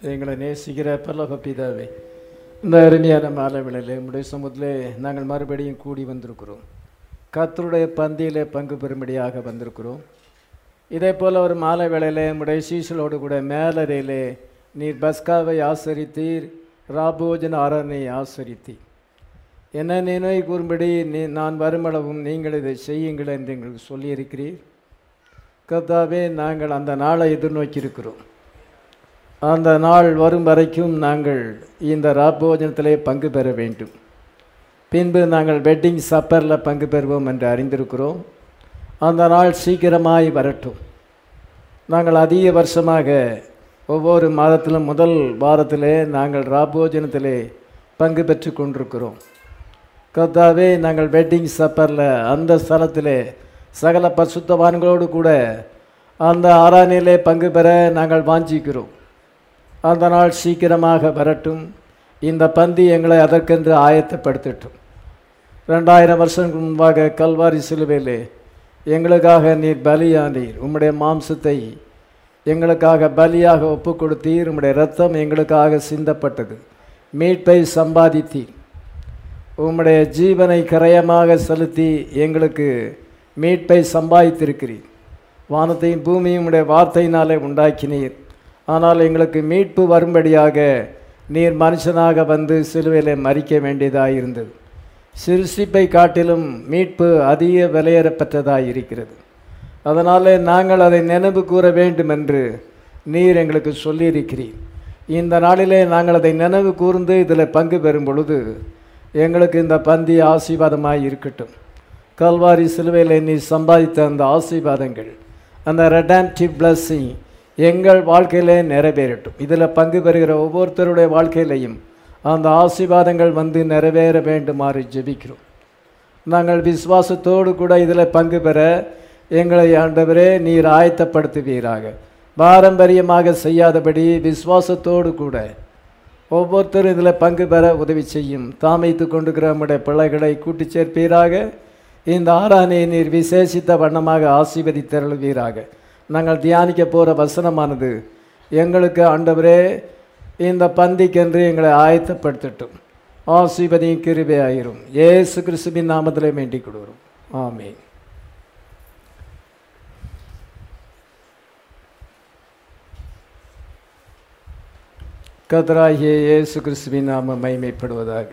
எங்களை நேசிக்கிற பல்லவ பிதாவே இந்த அருமையான மாலை வேளையிலே உம்முடைய சமூகத்திலே நாங்கள் மறுபடியும் கூடி வந்திருக்கிறோம் கர்த்தருடைய பந்தியிலே பங்கு பெறும்படியாக வந்திருக்கிறோம் இதே போல் ஒரு மாலை வேளையிலே உம்முடைய சீசலோடு கூட மேலறையிலே நீர் பஸ்காவை ஆசரித்தீர் ராபோஜன ஆராதனை ஆசரித்தீர் என்ன நினைவு கூறும்படி நீ நான் வருமளவும் நீங்கள் இதை செய்யுங்கள் என்று எங்களுக்கு சொல்லியிருக்கிறீர் கர்த்தாவே நாங்கள் அந்த நாளை எதிர்நோக்கி இருக்கிறோம் அந்த நாள் வரும் வரைக்கும் நாங்கள் இந்த ராப்போஜனத்திலே பங்கு பெற வேண்டும் பின்பு நாங்கள் வெட்டிங் சப்பரில் பங்கு பெறுவோம் என்று அறிந்திருக்கிறோம் அந்த நாள் சீக்கிரமாய் வரட்டும் நாங்கள் அதிக வருஷமாக ஒவ்வொரு மாதத்திலும் முதல் வாரத்திலே நாங்கள் ராப்போஜனத்திலே பங்கு பெற்று கொண்டிருக்கிறோம் கர்த்தாவே நாங்கள் வெட்டிங் சப்பரில் அந்த ஸ்தலத்திலே சகல பசுத்தவான்களோடு கூட அந்த ஆராதனையிலே பங்கு பெற நாங்கள் வாஞ்சிக்கிறோம் அந்த நாள் சீக்கிரமாக வரட்டும் இந்த பந்தி எங்களை அதற்கென்று ஆயத்தப்படுத்தட்டும் ரெண்டாயிரம் வருஷங்களுக்கு முன்பாக கல்வாரி சிலுவையிலே எங்களுக்காக நீர் பலியானீர் உம்முடைய மாம்சத்தை எங்களுக்காக பலியாக ஒப்பு கொடுத்தீர் உம்முடைய ரத்தம் எங்களுக்காக சிந்தப்பட்டது மீட்பை சம்பாதித்தீர் உம்முடைய ஜீவனை கரையமாக செலுத்தி எங்களுக்கு மீட்பை சம்பாதித்திருக்கிறீர் வானத்தையும் பூமியும் உடைய வார்த்தையினாலே உண்டாக்கினீர் ஆனால் எங்களுக்கு மீட்பு வரும்படியாக நீர் மனுஷனாக வந்து சிலுவையில் மறிக்க வேண்டியதாக இருந்தது சிருஷ்டிப்பை காட்டிலும் மீட்பு அதிக விலையேறப்பட்டதாக இருக்கிறது அதனாலே நாங்கள் அதை நினைவு கூற வேண்டும் என்று நீர் எங்களுக்கு சொல்லியிருக்கிறீர் இந்த நாளிலே நாங்கள் அதை நினைவு கூர்ந்து இதில் பங்கு பெறும் பொழுது எங்களுக்கு இந்த பந்தி ஆசீர்வாதமாக இருக்கட்டும் கல்வாரி சிலுவையில் நீ சம்பாதித்த அந்த ஆசீர்வாதங்கள் அந்த ரெடான்டிவ் பிளஸ்ஸிங் எங்கள் வாழ்க்கையிலே நிறைவேறட்டும் இதில் பங்கு பெறுகிற ஒவ்வொருத்தருடைய வாழ்க்கையிலையும் அந்த ஆசீர்வாதங்கள் வந்து நிறைவேற வேண்டுமாறு ஜெபிக்கிறோம் நாங்கள் விசுவாசத்தோடு கூட இதில் பங்கு பெற எங்களை ஆண்டவரே நீர் ஆயத்தப்படுத்துவீராக பாரம்பரியமாக செய்யாதபடி விசுவாசத்தோடு கூட ஒவ்வொருத்தரும் இதில் பங்கு பெற உதவி செய்யும் தாமைத்து கொண்டுக்கிற நம்முடைய பிள்ளைகளை கூட்டி சேர்ப்பீராக இந்த ஆராதனையை நீர் விசேஷித்த வண்ணமாக ஆசீர்வதித்தருள்வீராக நாங்கள் தியானிக்க போகிற வசனமானது எங்களுக்கு ஆண்டவரே இந்த பந்திக்கென்று எங்களை ஆயத்தப்படுத்தட்டும் ஆசீர்வதியும் கிருபை ஆயிரும் ஏசு கிறிஸ்துவின் நாமத்திலே வேண்டிக் கொடுக்கிறோம் ஆமே கதராகிய இயேசு கிறிஸ்துவின் நாம மைமைப்படுவதாக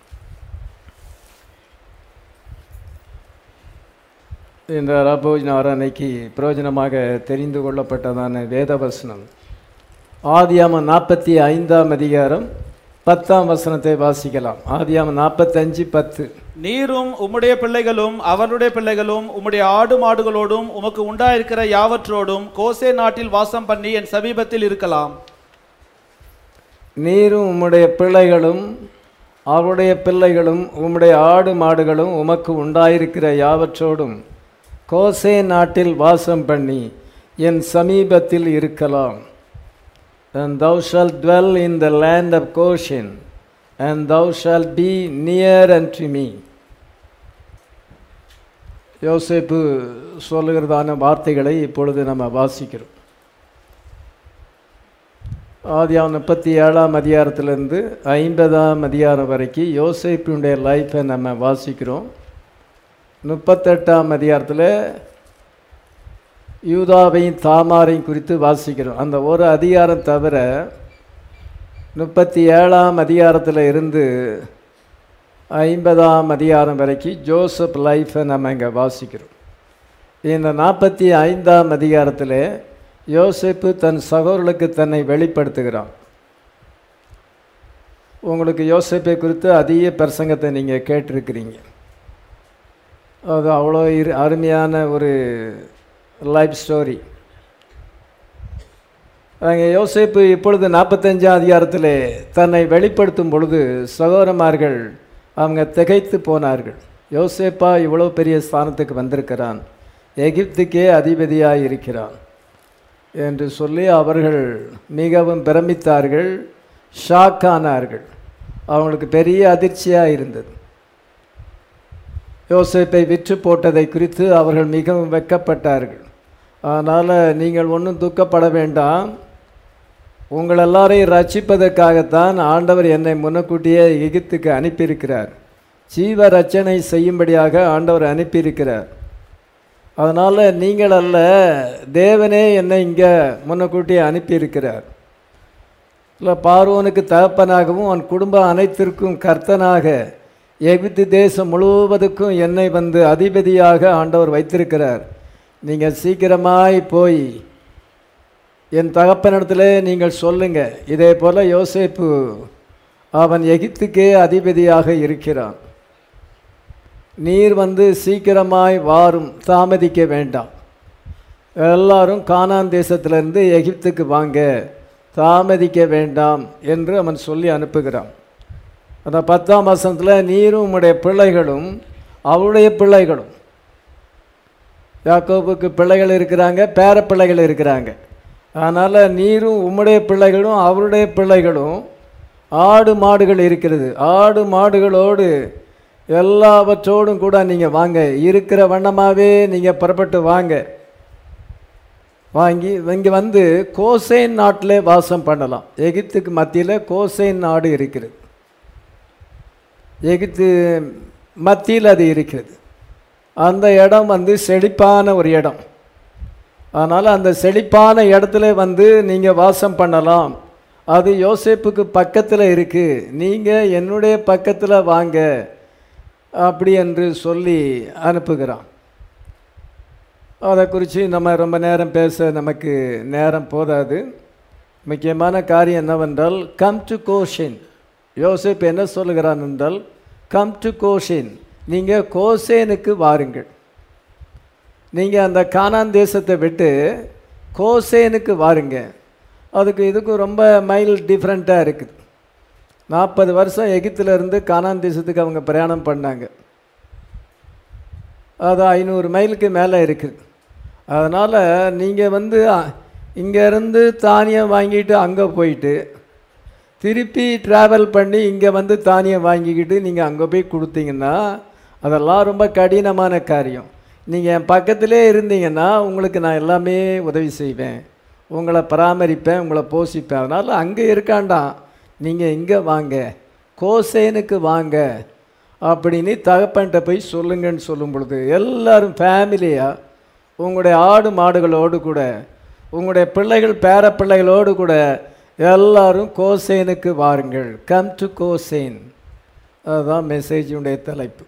இந்த ரபோஜன ஆராதனைக்கு பிரயோஜனமாக தெரிந்து கொள்ளப்பட்டதான வேதவசனம் ஆதியாம நாற்பத்தி ஐந்தாம் அதிகாரம் பத்தாம் வசனத்தை வாசிக்கலாம் ஆதியாம நாற்பத்தஞ்சு பத்து நீரும் உம்முடைய பிள்ளைகளும் அவருடைய பிள்ளைகளும் உம்முடைய ஆடு மாடுகளோடும் உமக்கு உண்டாயிருக்கிற யாவற்றோடும் கோசே நாட்டில் வாசம் பண்ணி என் சமீபத்தில் இருக்கலாம் நீரும் உம்முடைய பிள்ளைகளும் அவருடைய பிள்ளைகளும் உம்முடைய ஆடு மாடுகளும் உமக்கு உண்டாயிருக்கிற யாவற்றோடும் கோசே நாட்டில் வாசம் பண்ணி என் சமீபத்தில் இருக்கலாம் and thou shalt dwell in the land of Goshen, and thou shalt be near unto me. யோசேப்பு சொல்லுகிறதான வார்த்தைகளை இப்பொழுது நம்ம வாசிக்கிறோம் ஆதியாம் முப்பத்தி ஏழாம் அதிகாரத்திலிருந்து ஐம்பதாம் அதிகாரம் வரைக்கும் யோசேப்பினுடைய லைஃப்பை நம்ம வாசிக்கிறோம் முப்பத்தெட்டாம் அதிகாரத்தில் யூதாவையும் தாமாரையும் குறித்து வாசிக்கிறோம் அந்த ஒரு அதிகாரம் தவிர முப்பத்தி ஏழாம் அதிகாரத்தில் இருந்து ஐம்பதாம் அதிகாரம் வரைக்கும் ஜோசப் லைஃப்பை நம்ம இங்கே வாசிக்கிறோம் இந்த நாற்பத்தி ஐந்தாம் அதிகாரத்தில் யோசேப்பு தன் சகோதரர்களுக்கு தன்னை வெளிப்படுத்துகிறான் உங்களுக்கு யோசேப்பை குறித்து அதிக பிரசங்கத்தை நீங்கள் கேட்டிருக்கிறீங்க அது அவ்வளோ இரு அருமையான ஒரு லைஃப் ஸ்டோரி அங்கே யோசேப்பு இப்பொழுது நாற்பத்தஞ்சாம் அதிகாரத்தில் தன்னை வெளிப்படுத்தும் பொழுது சகோதரமார்கள் அவங்க திகைத்து போனார்கள் யோசேப்பா இவ்வளோ பெரிய ஸ்தானத்துக்கு வந்திருக்கிறான் எகிப்துக்கே அதிபதியாக இருக்கிறான் என்று சொல்லி அவர்கள் மிகவும் பிரமித்தார்கள் ஷாக்கானார்கள் அவங்களுக்கு பெரிய அதிர்ச்சியாக இருந்தது யோசேப்பை விற்று போட்டதை குறித்து அவர்கள் மிகவும் வெக்கப்பட்டார்கள் அதனால் நீங்கள் ஒன்றும் துக்கப்பட வேண்டாம் உங்கள் எல்லாரையும் ரட்சிப்பதற்காகத்தான் ஆண்டவர் என்னை முன்னக்கூட்டியே எகிப்துக்கு அனுப்பியிருக்கிறார் ஜீவ ரட்சணை செய்யும்படியாக ஆண்டவர் அனுப்பியிருக்கிறார் அதனால் நீங்கள் அல்ல தேவனே என்னை இங்கே முன்னக்கூட்டியே அனுப்பியிருக்கிறார் இல்லை பார்வோனுக்கு தகப்பனாகவும் அவன் குடும்பம் அனைத்திற்கும் கர்த்தனாக எகிப்து தேசம் முழுவதுக்கும் என்னை வந்து அதிபதியாக ஆண்டவர் வைத்திருக்கிறார் நீங்கள் சீக்கிரமாய் போய் என் தகப்பனிடத்தில் நீங்கள் சொல்லுங்க இதே போல் யோசேப்பு அவன் எகிப்துக்கே அதிபதியாக இருக்கிறான் நீர் வந்து சீக்கிரமாய் வாரும் தாமதிக்க வேண்டாம் எல்லாரும் கானான் தேசத்திலிருந்து எகிப்துக்கு வாங்க தாமதிக்க வேண்டாம் என்று அவன் சொல்லி அனுப்புகிறான் அந்த பத்தாம் வசனத்தில் நீரும் உம்முடைய பிள்ளைகளும் அவருடைய பிள்ளைகளும் யாக்கோபுக்கு பிள்ளைகள் இருக்கிறாங்க பேர பிள்ளைகள் இருக்கிறாங்க அதனால் நீரும் உம்முடைய பிள்ளைகளும் அவருடைய பிள்ளைகளும் ஆடு மாடுகள் இருக்கிறது ஆடு மாடுகளோடு எல்லாவற்றோடும் கூட நீங்கள் வாங்க இருக்கிற வண்ணமாகவே நீங்கள் புறப்பட்டு வாங்க வாங்கி இங்கே வந்து கோசைன் நாட்டிலே வாசம் பண்ணலாம் எகிப்துக்கு மத்தியில் கோசைன் நாடு இருக்கிறது எகிப்து மத்தியில் அது இருக்கிறது அந்த இடம் வந்து செழிப்பான ஒரு இடம் அதனால் அந்த செழிப்பான இடத்துல வந்து நீங்கள் வாசம் பண்ணலாம் அது யோசேப்புக்கு பக்கத்தில் இருக்குது நீங்கள் என்னுடைய பக்கத்தில் வாங்க அப்படி என்று சொல்லி அனுப்புகிறான் அதை குறித்து நம்ம ரொம்ப நேரம் பேச நமக்கு நேரம் போதாது முக்கியமான காரியம் என்னவென்றால் கம் டு கோஷின் யோசேப் என்ன சொல்லுகிறான் என்றால் கம் டு கோஷின் நீங்கள் கோசேனுக்கு வாருங்கள் நீங்கள் அந்த கானான் தேசத்தை விட்டு கோசேனுக்கு வாருங்க அதுக்கு இதுக்கும் ரொம்ப மைல் டிஃப்ரெண்ட்டாக இருக்குது நாற்பது வருஷம் எகிப்திலேருந்து கானான் தேசத்துக்கு அவங்க பிரயாணம் பண்ணாங்க அது ஐநூறு மைலுக்கு மேலே இருக்குது அதனால் நீங்கள் வந்து இங்கேருந்து தானியம் வாங்கிட்டு அங்கே போயிட்டு திருப்பி ட்ராவல் பண்ணி இங்கே வந்து தானியம் வாங்கிக்கிட்டு நீங்கள் அங்கே போய் கொடுத்தீங்கன்னா அதெல்லாம் ரொம்ப கடினமான காரியம் நீங்கள் என் பக்கத்திலே இருந்தீங்கன்னா உங்களுக்கு நான் எல்லாமே உதவி செய்வேன் உங்களை பராமரிப்பேன் உங்களை போஷிப்பேன் அதனால் அங்கே இருக்காண்டாம் நீங்கள் இங்கே வாங்க கோசேனுக்கு வாங்க அப்படின்னு தகப்பன்கிட்ட போய் சொல்லுங்கன்னு சொல்லும் பொழுது எல்லாரும் ஃபேமிலியாக உங்களுடைய ஆடு மாடுகளோடு கூட உங்களுடைய பிள்ளைகள் பேர பிள்ளைகளோடு கூட எல்லாரும் கோசேனுக்கு வாருங்கள் கம் டு கோசேன் அதுதான் மெசேஜுடைய தலைப்பு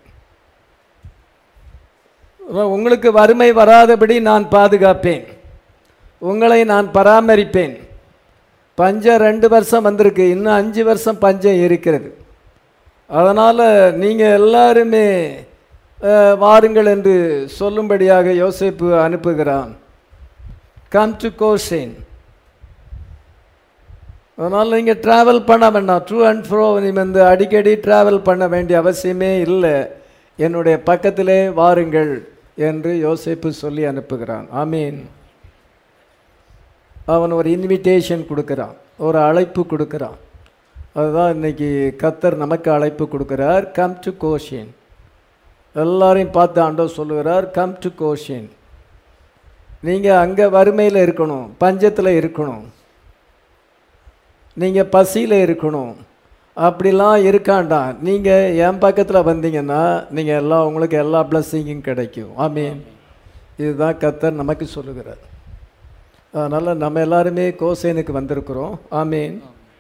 உங்களுக்கு வறுமை வராதபடி நான் பாதுகாப்பேன் உங்களை நான் பராமரிப்பேன் பஞ்சம் ரெண்டு வருஷம் வந்திருக்கு இன்னும் அஞ்சு வருஷம் பஞ்சம் இருக்கிறது அதனால் நீங்கள் எல்லாருமே வாருங்கள் என்று சொல்லும்படியாக யோசிப்பு அனுப்புகிறான் கம் டு கோஷேன் அதனால் நீங்கள் ட்ராவல் பண்ண வேண்டாம் ட்ரூ அண்ட் ஃப்ரோ நீ வந்து அடிக்கடி ட்ராவல் பண்ண வேண்டிய அவசியமே இல்லை என்னுடைய பக்கத்திலே வாருங்கள் என்று யோசிப்பு சொல்லி அனுப்புகிறான் ஆமீன் அவன் ஒரு இன்விடேஷன் கொடுக்குறான் ஒரு அழைப்பு கொடுக்குறான் அதுதான் இன்னைக்கு கத்தர் நமக்கு அழைப்பு கொடுக்குறார் கம் டு கோஷின் எல்லாரையும் பார்த்து ஆண்டோ சொல்லுகிறார் கம் டு கோஷின் நீங்கள் அங்கே வறுமையில் இருக்கணும் பஞ்சத்தில் இருக்கணும் நீங்கள் பசியில் இருக்கணும் அப்படிலாம் இருக்காண்டா நீங்கள் என் பக்கத்தில் வந்தீங்கன்னா நீங்கள் எல்லாம் உங்களுக்கு எல்லா பிளஸ்ஸிங்கும் கிடைக்கும் ஆமீன் இதுதான் கத்தர் நமக்கு சொல்லுகிறார் அதனால் நம்ம எல்லாருமே கோசைனுக்கு வந்திருக்கிறோம் ஆமீன்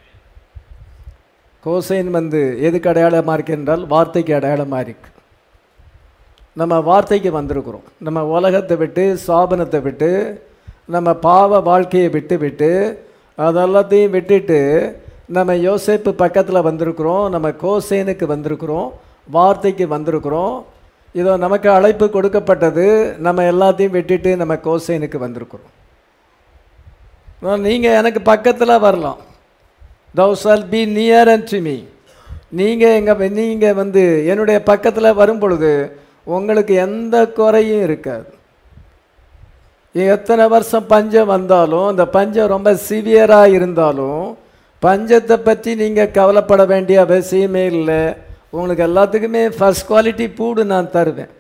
கோசைன் வந்து எதுக்கு அடையாளமாக இருக்கு என்றால் வார்த்தைக்கு அடையாளமாக இருக்கு நம்ம வார்த்தைக்கு வந்திருக்கிறோம் நம்ம உலகத்தை விட்டு சாபனத்தை விட்டு நம்ம பாவ வாழ்க்கையை விட்டு விட்டு அதெல்லாத்தையும் விட்டுட்டு நம்ம யோசேப்பு பக்கத்தில் வந்திருக்கிறோம் நம்ம கோசேனுக்கு வந்திருக்கிறோம் வார்த்தைக்கு வந்திருக்கிறோம் இதோ நமக்கு அழைப்பு கொடுக்கப்பட்டது நம்ம எல்லாத்தையும் விட்டுட்டு நம்ம கோசேனுக்கு வந்திருக்கிறோம் நீங்கள் எனக்கு பக்கத்தில் வரலாம் thou shalt be near unto me நீங்கள் எங்கள் நீங்கள் வந்து என்னுடைய பக்கத்தில் வரும் பொழுது உங்களுக்கு எந்த குறையும் இருக்காது எத்தனை வருஷம் பஞ்சம் வந்தாலும் அந்த பஞ்சம் ரொம்ப சிவியராக இருந்தாலும் பஞ்சத்தை பற்றி நீங்கள் கவலைப்பட வேண்டிய அவசியமே இல்லை உங்களுக்கு எல்லாத்துக்குமே ஃபஸ்ட் குவாலிட்டி பூடு நான் தருவேன்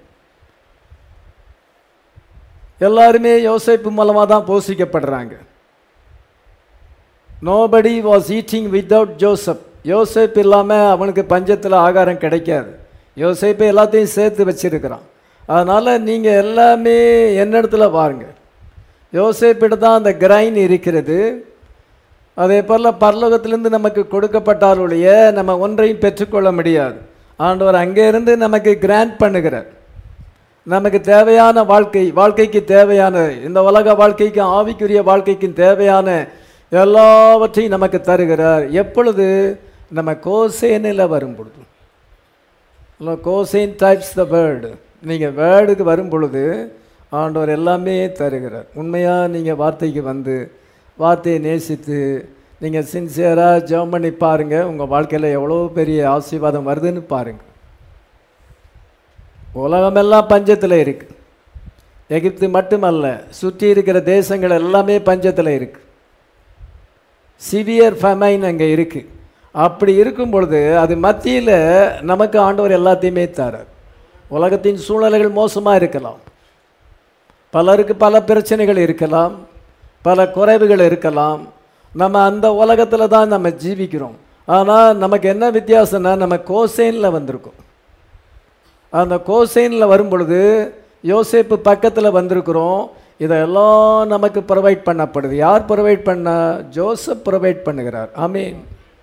எல்லாருமே யோசிப்பு மூலமாக தான் போஷிக்கப்படுறாங்க nobody was eating without Joseph யோசேப் இல்லாமல் அவனுக்கு பஞ்சத்தில் ஆகாரம் கிடைக்காது யோசேப்பு எல்லாத்தையும் சேர்த்து வச்சிருக்கிறான் அதனால் நீங்கள் எல்லாமே என்னிடத்துல பாருங்க யோசேப்பிட தான் அந்த கிரைன் இருக்கிறது அதே போல் பரலோகத்திலிருந்து நமக்கு கொடுக்கப்பட்டாலுடைய நம்ம ஒன்றையும் பெற்றுக்கொள்ள முடியாது ஆண்டவர் அங்கே இருந்து நமக்கு கிராண்ட் பண்ணுகிறார் நமக்கு தேவையான வாழ்க்கை வாழ்க்கைக்கு தேவையான இந்த உலக வாழ்க்கைக்கும் ஆவிக்குரிய வாழ்க்கைக்கும் தேவையான எல்லாவற்றையும் நமக்கு தருகிறார் எப்பொழுது நம்ம கோசேனில் வரும் பொழுது கோசேன் டைப்ஸ் த வேர்டு நீங்கள் வேர்டுக்கு வரும் பொழுது ஆண்டவர் எல்லாமே தருகிறார் உண்மையாக நீங்கள் வார்த்தைக்கு வந்து வார்த்தையை நேசித்து நீங்கள் சின்சியராக ஜெபம் பண்ணி பாருங்கள் உங்கள் வாழ்க்கையில் எவ்வளோ பெரிய ஆசீர்வாதம் வருதுன்னு பாருங்கள் உலகமெல்லாம் பஞ்சத்தில் இருக்கு எகிப்து மட்டுமல்ல சுற்றி இருக்கிற தேசங்கள் எல்லாமே பஞ்சத்தில் இருக்கு சிவியர் ஃபமைன் அங்கே இருக்கு அப்படி இருக்கும் பொழுது அது மத்தியில் நமக்கு ஆண்டவர் எல்லாத்தையுமே தரார் உலகத்தின் சூழ்நிலைகள் மோசமாக இருக்கலாம் பலருக்கு பல பிரச்சனைகள் இருக்கலாம் பல குறைவுகள் இருக்கலாம் நம்ம அந்த உலகத்தில் தான் நம்ம ஜீவிக்கிறோம் ஆனால் நமக்கு என்ன வித்தியாசம்னா நம்ம கோசேனில் வந்திருக்கோம் அந்த கோசைனில் வரும் பொழுது யோசேப்பு பக்கத்தில் வந்திருக்கிறோம் இதெல்லாம் நமக்கு ப்ரொவைட் பண்ணப்படுது யார் ப்ரொவைட் பண்ணா ஜோசப் ப்ரொவைட் பண்ணுகிறார் ஆமீன்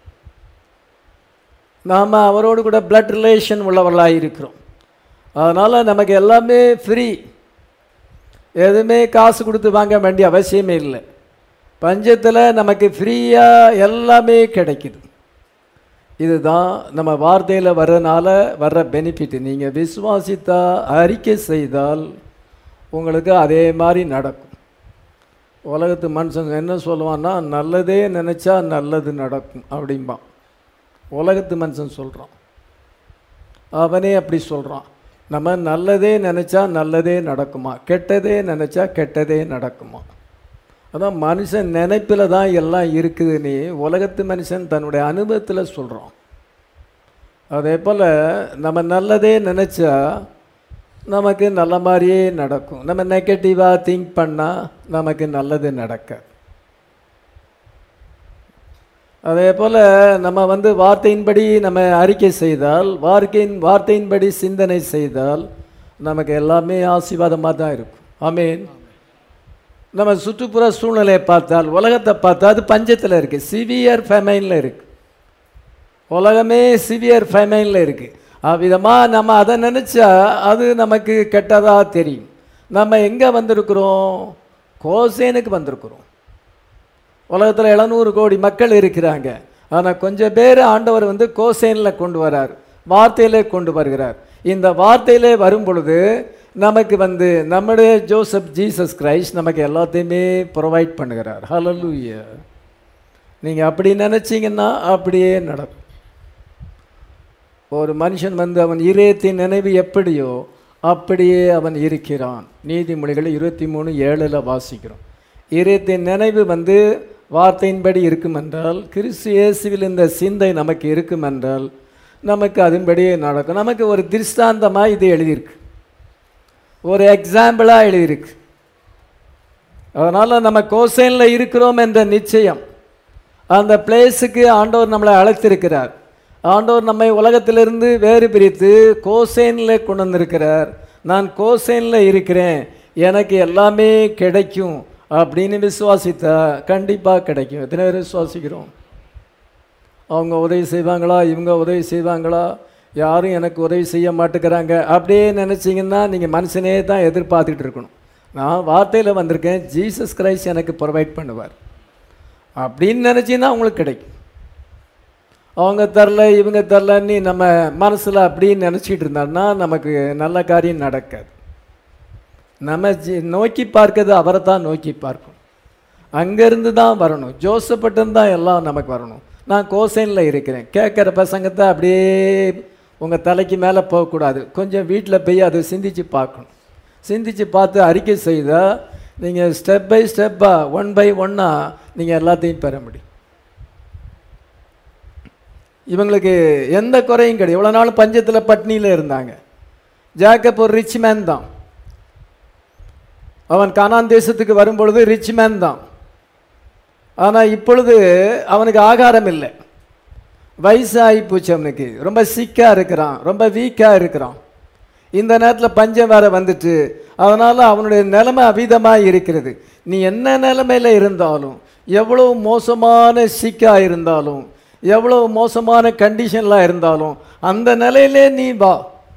நாம் அவரோடு கூட பிளட் ரிலேஷன் உள்ளவர்களாக இருக்கிறோம் அதனால் நமக்கு எல்லாமே ஃப்ரீ எதுவுமே காசு கொடுத்து வாங்க வேண்டிய அவசியமே இல்லை பஞ்சத்தில் நமக்கு ஃப்ரீயாக எல்லாமே கிடைக்குது இதுதான் நம்ம வார்த்தையில் வர்றதுனால வர்ற பெனிஃபிட் நீங்கள் விசுவாசித்தா அறிக்கை செய்தால் உங்களுக்கு அதே மாதிரி நடக்கும் உலகத்து மனுஷன் என்ன சொல்லுவான்னா நல்லதே நினச்சா நல்லது நடக்கும் அப்படிம்பான் உலகத்து மனுஷன் சொல்கிறான் அவனே அப்படி சொல்கிறான் நம்ம நல்லதே நினச்சா நல்லதே நடக்குமா கெட்டதே நினச்சா கெட்டதே நடக்குமா அதான் மனுஷன் நினைப்பில் தான் எல்லாம் இருக்குதுன்னு உலகத்து மனுஷன் தன்னுடைய அனுபவத்தில் சொல்கிறான் அதே போல் நம்ம நல்லதே நினச்சா நமக்கு நல்ல மாதிரியே நடக்கும் நம்ம நெகட்டிவாக திங்க் பண்ணால் நமக்கு நல்லது நடக்க அதே போல் நம்ம வந்து வார்த்தையின்படி நம்ம அறிக்கை செய்தால் வார்த்தையின் வார்த்தையின்படி சிந்தனை செய்தால் நமக்கு எல்லாமே ஆசீர்வாதமாக தான் இருக்கும் ஆமீன் நம்ம சுற்றுப்புற சூழ்நிலையை பார்த்தால் உலகத்தை பார்த்தா அது பஞ்சத்தில் இருக்குது சிவியர் ஃபெமைனில் இருக்குது உலகமே சிவியர் ஃபெமைனில் இருக்குது அவ்விதமாக நம்ம அதை நினச்சா அது நமக்கு கெட்டதாக தெரியும் நம்ம எங்கே வந்திருக்கிறோம் கோசேனுக்கு வந்திருக்கிறோம் உலகத்தில் எழுநூறு கோடி மக்கள் இருக்கிறாங்க ஆனால் கொஞ்சம் பேர் ஆண்டவர் வந்து கோசேனில் கொண்டு வரார் வார்த்தையிலே கொண்டு வருகிறார் இந்த வார்த்தையிலே வரும் பொழுது நமக்கு வந்து நம்முடைய ஜோசப் ஜீசஸ் கிரைஸ்ட் நமக்கு எல்லாத்தையுமே ப்ரொவைட் பண்ணுகிறார் ஹலலூயா நீங்கள் அப்படி நினச்சிங்கன்னா அப்படியே நடக்கும் ஒரு மனுஷன் வந்து அவன் இதயத்தின் நினைவு எப்படியோ அப்படியே அவன் இருக்கிறான் நீதிமொழிகள் இருபத்தி மூணு ஏழில் வாசிக்கிறோம் இதயத்தின் நினைவு வந்து வார்த்தையின்படி இருக்கும் என்றால் கிறிஸ்து இயேசுவில் இந்த சிந்தை நமக்கு இருக்கும் என்றால் நமக்கு அதன்படியே நடக்கும் நமக்கு ஒரு திருஷ்டாந்தமாக இது எழுதியிருக்கு ஒரு எக்ஸாம்பிளாக எழுதியிருக்கு அதனால் நம்ம கோசைனில் இருக்கிறோம் என்ற நிச்சயம் அந்த பிளேஸுக்கு ஆண்டவர் நம்மளை அழைத்திருக்கிறார் ஆண்டவர் நம்மை உலகத்திலிருந்து வேறு பிரித்து கோசேனில் கொண்டு வந்திருக்கிறார் நான் கோசேனில் இருக்கிறேன் எனக்கு எல்லாமே கிடைக்கும் அப்படின்னு விசுவாசித்தா கண்டிப்பாக கிடைக்கும் எத்தனை பேர் விசுவாசிக்கிறோம் அவங்க உதவி செய்வாங்களா இவங்க உதவி செய்வாங்களா யாரும் எனக்கு உதவி செய்ய மாட்டேங்கிறாங்க அப்படியே நினச்சிங்கன்னா நீங்கள் மனுஷனே தான் எதிர்பார்த்துட்டு இருக்கணும் நான் வார்த்தையில் வந்திருக்கேன் ஜீசஸ் கிரைஸ்ட் எனக்கு ப்ரொவைட் பண்ணுவார் அப்படின்னு நினச்சின்னா உங்களுக்கு கிடைக்கும் அவங்க தரல இவங்க தரலன்னு நம்ம மனசில் அப்படின்னு நினச்சிட்டு இருந்தாருன்னா நமக்கு நல்ல காரியம் நடக்காது நம்ம ஜி- நோக்கி பார்க்கிறது அவரை தான் நோக்கி பார்க்கணும் அங்கேருந்து தான் வரணும் ஜோசப்பட்டம் தான் எல்லாம் நமக்கு வரணும் நான் கோசைனில் இருக்கிறேன் கேட்குற பசங்கத்தை அப்படியே உங்கள் தலைக்கு மேலே போகக்கூடாது கொஞ்சம் வீட்டில் போய் அதை சிந்திச்சு பார்க்கணும் சிந்திச்சு பார்த்து அறிக்கை செய்தால் நீங்கள் ஸ்டெப் பை ஸ்டெப்பாக ஒன் பை ஒன்னாக நீங்கள் எல்லாத்தையும் பெற முடியும் இவங்களுக்கு எந்த குறையும் கிடையாது இவ்வளோ நாள் பஞ்சத்தில் பட்னியில் இருந்தாங்க ஜாக்கப் ஒரு ரிச் மேன் தான் அவன் கானான் தேசத்துக்கு வரும்பொழுது ரிச் மேன் தான் ஆனால் இப்பொழுது அவனுக்கு ஆகாரம் இல்லை வயசாகி போச்சு அவனுக்கு ரொம்ப சிக்காக இருக்கிறான் ரொம்ப வீக்காக இருக்கிறான் இந்த நேரத்தில் பஞ்சம் வேற வந்துட்டு அதனால் அவனுடைய நிலைமை அவிதமாக இருக்கிறது நீ என்ன நிலைமையில் இருந்தாலும் எவ்வளோ மோசமான சிக்காக இருந்தாலும் எவ்வளோ மோசமான கண்டிஷனில் இருந்தாலும் அந்த நிலையிலே நீ வா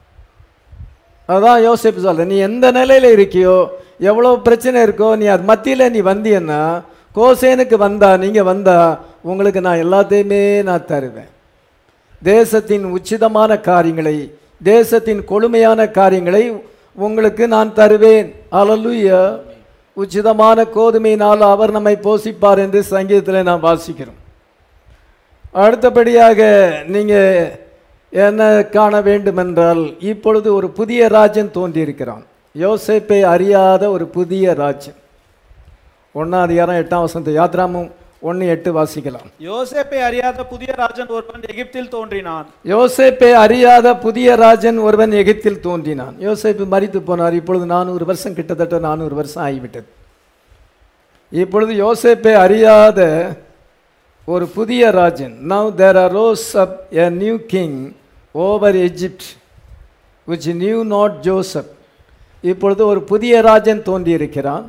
அதான் யோசிப்பு சொல்ல நீ எந்த நிலையில் இருக்கியோ எவ்வளோ பிரச்சனை இருக்கோ நீ அது மத்தியில் நீ வந்தியன்னா கோசேனுக்கு வந்தா நீங்கள் வந்தா உங்களுக்கு நான் எல்லாத்தையுமே நான் தருவேன் தேசத்தின் உச்சிதமான காரியங்களை தேசத்தின் கொழுமையான காரியங்களை உங்களுக்கு நான் தருவேன் அலலுயா உச்சிதமான கோதுமையினால் அவர் நம்மை போஷிப்பார் என்று சங்கீதத்தில் நாம் வாசிக்கிறோம் அடுத்தபடியாக நீங்கள் என்ன காண வேண்டுமென்றால் இப்பொழுது ஒரு புதிய ராஜ்யம் தோன்றியிருக்கிறான் யோசேப்பை அறியாத ஒரு புதிய ராஜ்யம் ஒன்றாம் அதிகாரம் எட்டாம் வசந்த யாத்ராமும் ஒன்று எட்டு வாசிக்கலாம் யோசேப்பை அறியாத புதிய ராஜன் ஒருவன் எகிப்தில் தோன்றினான் யோசேப்பை அறியாத புதிய ராஜன் ஒருவன் எகிப்தில் தோன்றினான் யோசேப்பு மரித்து போனார் இப்பொழுது நானூறு வருஷம் கிட்டத்தட்ட நானூறு வருஷம் ஆகிவிட்டது இப்பொழுது யோசேப்பை அறியாத ஒரு புதிய ராஜன் now there arose up a new king over Egypt which knew not Joseph இப்பொழுது ஒரு புதிய ராஜன் தோன்றியிருக்கிறான்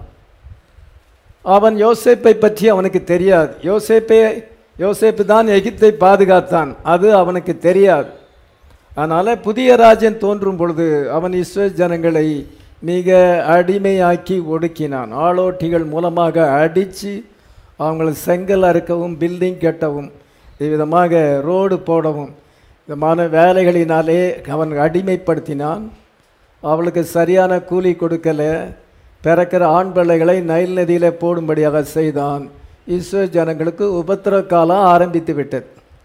அவன் யோசேப்பை பற்றி அவனுக்கு தெரியாது யோசேப்பை யோசேப்பு தான் எகிப்தை பாதுகாத்தான் அது அவனுக்கு தெரியாது அதனால் புதிய ராஜன் தோன்றும் பொழுது அவன் இஸ்ரேல் ஜனங்களை மிக அடிமையாக்கி ஒடுக்கினான் ஆளோட்டிகள் மூலமாக அடித்து அவங்களை செங்கல் அறுக்கவும் பில்டிங் கட்டவும் இவ்விதமாக ரோடு போடவும் விதமான வேலைகளினாலே அவன் அடிமைப்படுத்தினான் அவளுக்கு சரியான கூலி கொடுக்கல பிறக்கிற ஆண் பிள்ளைகளை நைல் நதியில் போடும்படியாக செய்தான் இஸ்ரேல் ஜனங்களுக்கு உபத்திர காலம் ஆரம்பித்து விட்டது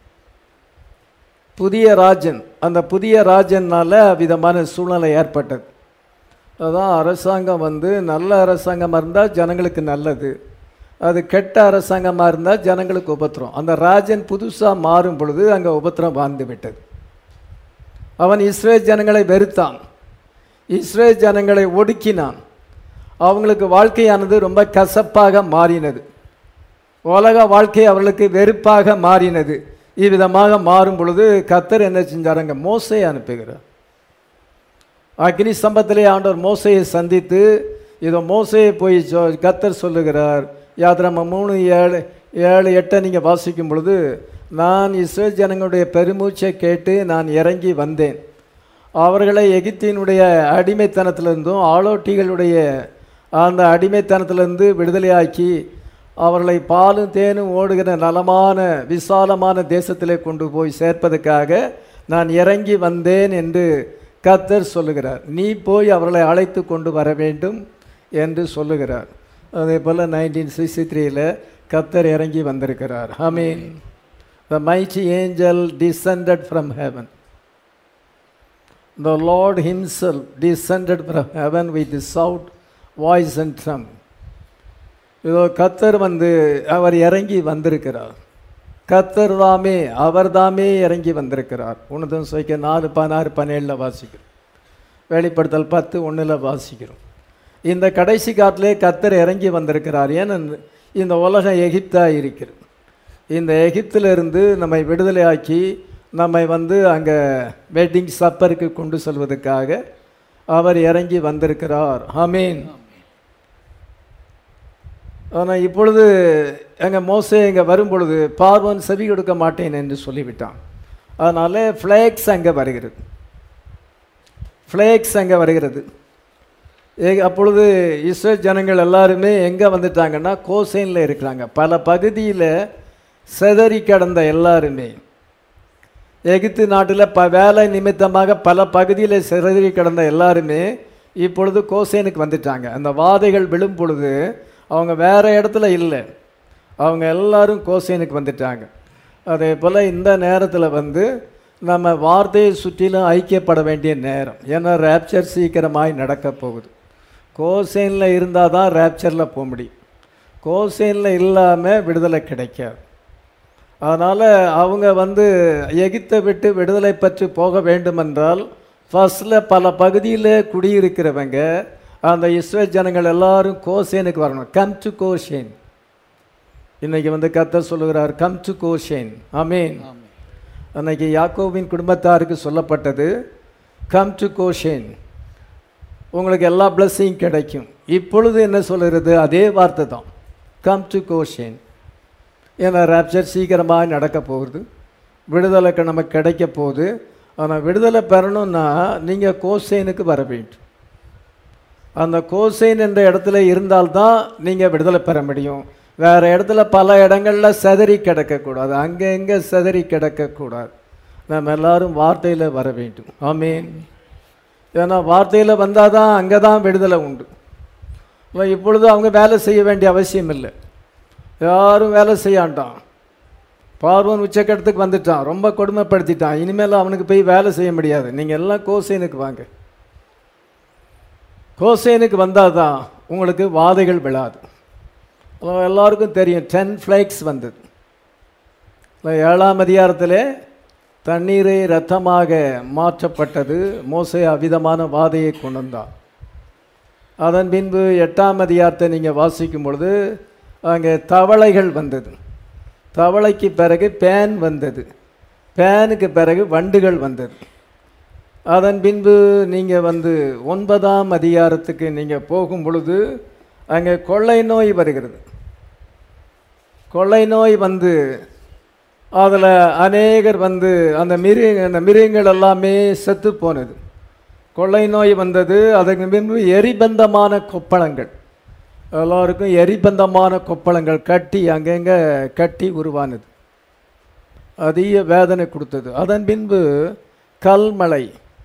புதிய ராஜன் அந்த புதிய ராஜன்னால விதமான சூழ்நிலை ஏற்பட்டது அதான் அரசாங்கம் வந்து நல்ல அரசாங்கமாக இருந்தால் ஜனங்களுக்கு நல்லது அது கெட்ட அரசாங்கமாக இருந்தால் ஜனங்களுக்கு உபத்திரம் அந்த ராஜன் புதுசாக மாறும் பொழுது அங்கே உபத்திரம் வாழ்ந்து விட்டது அவன் இஸ்ரேல் ஜனங்களை வெறுத்தான் இஸ்ரேல் ஜனங்களை ஒடுக்கினான் அவங்களுக்கு வாழ்க்கையானது ரொம்ப கசப்பாக மாறினது உலக வாழ்க்கை அவர்களுக்கு வெறுப்பாக மாறினது இவ்விதமாக மாறும் பொழுது கத்தர் என்ன செஞ்சாருங்க மோசையை அனுப்புகிறார் அக்னி ஸ்தம்பத்திலே ஆண்டவர் மோசையை சந்தித்து இதோ மோசையை போய் சொ கத்தர் சொல்லுகிறார் யாத்திராம மூணு ஏழு ஏழு எட்டை நீங்கள் வாசிக்கும் பொழுது நான் இஸ்ரேல் ஜனங்களுடைய பெருமூச்சை கேட்டு நான் இறங்கி வந்தேன் அவர்களை எகிப்தினுடைய அடிமைத்தனத்திலிருந்தும் ஆளோட்டிகளுடைய அந்த அடிமைத்தனத்திலிருந்து விடுதலையாக்கி அவர்களை பாலும் தேனும் ஓடுகிற நலமான விசாலமான தேசத்திலே கொண்டு போய் சேர்ப்பதற்காக நான் இறங்கி வந்தேன் என்று கத்தர் சொல்லுகிறார் நீ போய் அவர்களை அழைத்து கொண்டு வர வேண்டும் என்று சொல்லுகிறார் அதே போல் நைன்டீன் சிக்ஸ்டி த்ரீயில் கத்தர் இறங்கி வந்திருக்கிறார் I mean the mighty angel descended from heaven The Lord Himself descended from heaven with the sound, voice and trump. இதோ கத்தர் வந்து அவர் இறங்கி வந்திருக்கிறார் கத்தர் தாமே அவர் தாமே இறங்கி வந்திருக்கிறார் உனதும் சுவைக்க நாலு பதினாறு பதினேழில் வாசிக்கிறோம் வெளிப்படுத்தல் பத்து ஒன்றில் வாசிக்கிறோம் இந்த கடைசி காட்டிலே கத்தர் இறங்கி வந்திருக்கிறார் ஏன்னா இந்த உலகம் எகிப்தாக இருக்கிறது இந்த எகிப்திலிருந்து நம்மை விடுதலையாக்கி நம்மை வந்து அங்கே வெட்டிங் சப்பருக்கு கொண்டு செல்வதற்காக அவர் இறங்கி வந்திருக்கிறார் ஆமீன் ஆனால் இப்பொழுது எங்கள் மோசே இங்கே வரும் பொழுது பார்வன் செவி கொடுக்க மாட்டேன் என்று சொல்லிவிட்டான் அதனால் ஃப்ளேக்ஸ் அங்கே வருகிறது ஃப்ளேக்ஸ் அங்கே வருகிறது ஏ- அப்பொழுது இஸ்ரேல் ஜனங்கள் எல்லாருமே எங்கே வந்துட்டாங்கன்னா கோசைனில் இருக்கிறாங்க பல பகுதியில் செதறி கடந்த எல்லாருமே எகிப்து நாட்டில் ப வேலை நிமித்தமாக பல பகுதியில் சிதறி கிடந்த எல்லாருமே இப்பொழுது கோசேனுக்கு வந்துட்டாங்க அந்த வாதைகள் விழும் பொழுது அவங்க வேற இடத்துல இல்லை அவங்க எல்லாரும் கோசேனுக்கு வந்துட்டாங்க அதே போல் இந்த நேரத்தில் வந்து நம்ம வார்த்தையை சுற்றிலும் ஐக்கியப்பட வேண்டிய நேரம் ஏன்னா ரேப்சர் சீக்கிரமாய் நடக்க போகுது கோசேனில் இருந்தால் தான் ரேப்சரில் போக முடியும் கோசேனில் இல்லாமல் விடுதலை கிடைக்காது அதனால் அவங்க வந்து எகிப்தை விட்டு விடுதலை பெற்று போக வேண்டுமென்றால் ஃபர்ஸ்டில் பல பகுதியில் குடியிருக்கிறவங்க அந்த இஸ்ரேல் ஜனங்கள் எல்லாரும் கோசேனுக்கு வரணும் கம் டு கோஷேன் இன்னைக்கு வந்து கர்த்தர் சொல்லுகிறார் கம் டு கோஷேன் ஆமீன் அன்னைக்கு யாக்கோவின் குடும்பத்தாருக்கு சொல்லப்பட்டது கம் டு கோஷேன் உங்களுக்கு எல்லா பிளஸ்ஸிங் கிடைக்கும் இப்பொழுது என்ன சொல்லுகிறது அதே வார்த்தை தான் கம் டு கோஷேன் ஏன்னா ராப்சர் சீக்கிரமாக நடக்க போகுது விடுதலைக்கு நமக்கு கிடைக்க போகுது ஆனால் விடுதலை பெறணும்னா நீங்கள் கோசேனுக்கு வர வேண்டும் அந்த கோசைன் என்ற இடத்துல இருந்தால்தான் நீங்கள் விடுதலை பெற முடியும் வேறு இடத்துல பல இடங்களில் செதறி கிடக்கக்கூடாது அங்கே எங்கே செதறி கிடக்கக்கூடாது நம்ம எல்லாரும் வார்த்தையில் வர வேண்டும் ஆமீன் ஏன்னா வார்த்தையில் வந்தால் தான் அங்கே தான் விடுதலை உண்டு அப்ப இப்பொழுது அவங்க வேலை செய்ய வேண்டிய அவசியம் இல்லை யாரும் வேலை செய்யாண்டான் பார்வன் உச்சக்கட்டத்துக்கு வந்துட்டான் ரொம்ப கொடுமைப்படுத்திட்டான் இனிமேல் அவனுக்கு போய் வேலை செய்ய முடியாது நீங்கள் எல்லாம் கோசைனுக்கு வாங்க கோசேனுக்கு வந்தால் தான் உங்களுக்கு வாதைகள் விழாது அப்புறம் எல்லாருக்கும் தெரியும் டென் ஃப்ளைக்ஸ் வந்தது இப்ப ஏழாம் அதிகாரத்தில் தண்ணீரை ரத்தமாக மாற்றப்பட்டது மோசே அவ்விதமான வாதையை கொண்டு வந்தான் அதன் பின்பு எட்டாம் அதிகாரத்தை நீங்கள் வாசிக்கும் பொழுது அங்கே தவளைகள் வந்தது தவளைக்கு பிறகு பேன் வந்தது பேனுக்கு பிறகு வண்டுகள் வந்தது அதன் பின்பு நீங்கள் வந்து ஒன்பதாம் அதிகாரத்துக்கு நீங்கள் போகும் பொழுது அங்கே கொள்ளை நோய் வருகிறது கொள்ளை நோய் வந்து அதில் அநேகர் வந்து அந்த மிருக அந்த மிருகங்கள் எல்லாமே செத்து போனது கொள்ளை நோய் வந்தது அதுக்கு பின்பு எரிபந்தமான கொப்பளங்கள் எல்லாருக்கும் எரிபந்தமான கொப்பளங்கள் கட்டி அங்கங்கே கட்டி உருவானது அதிக வேதனை கொடுத்தது அதன் பின்பு கல்மழை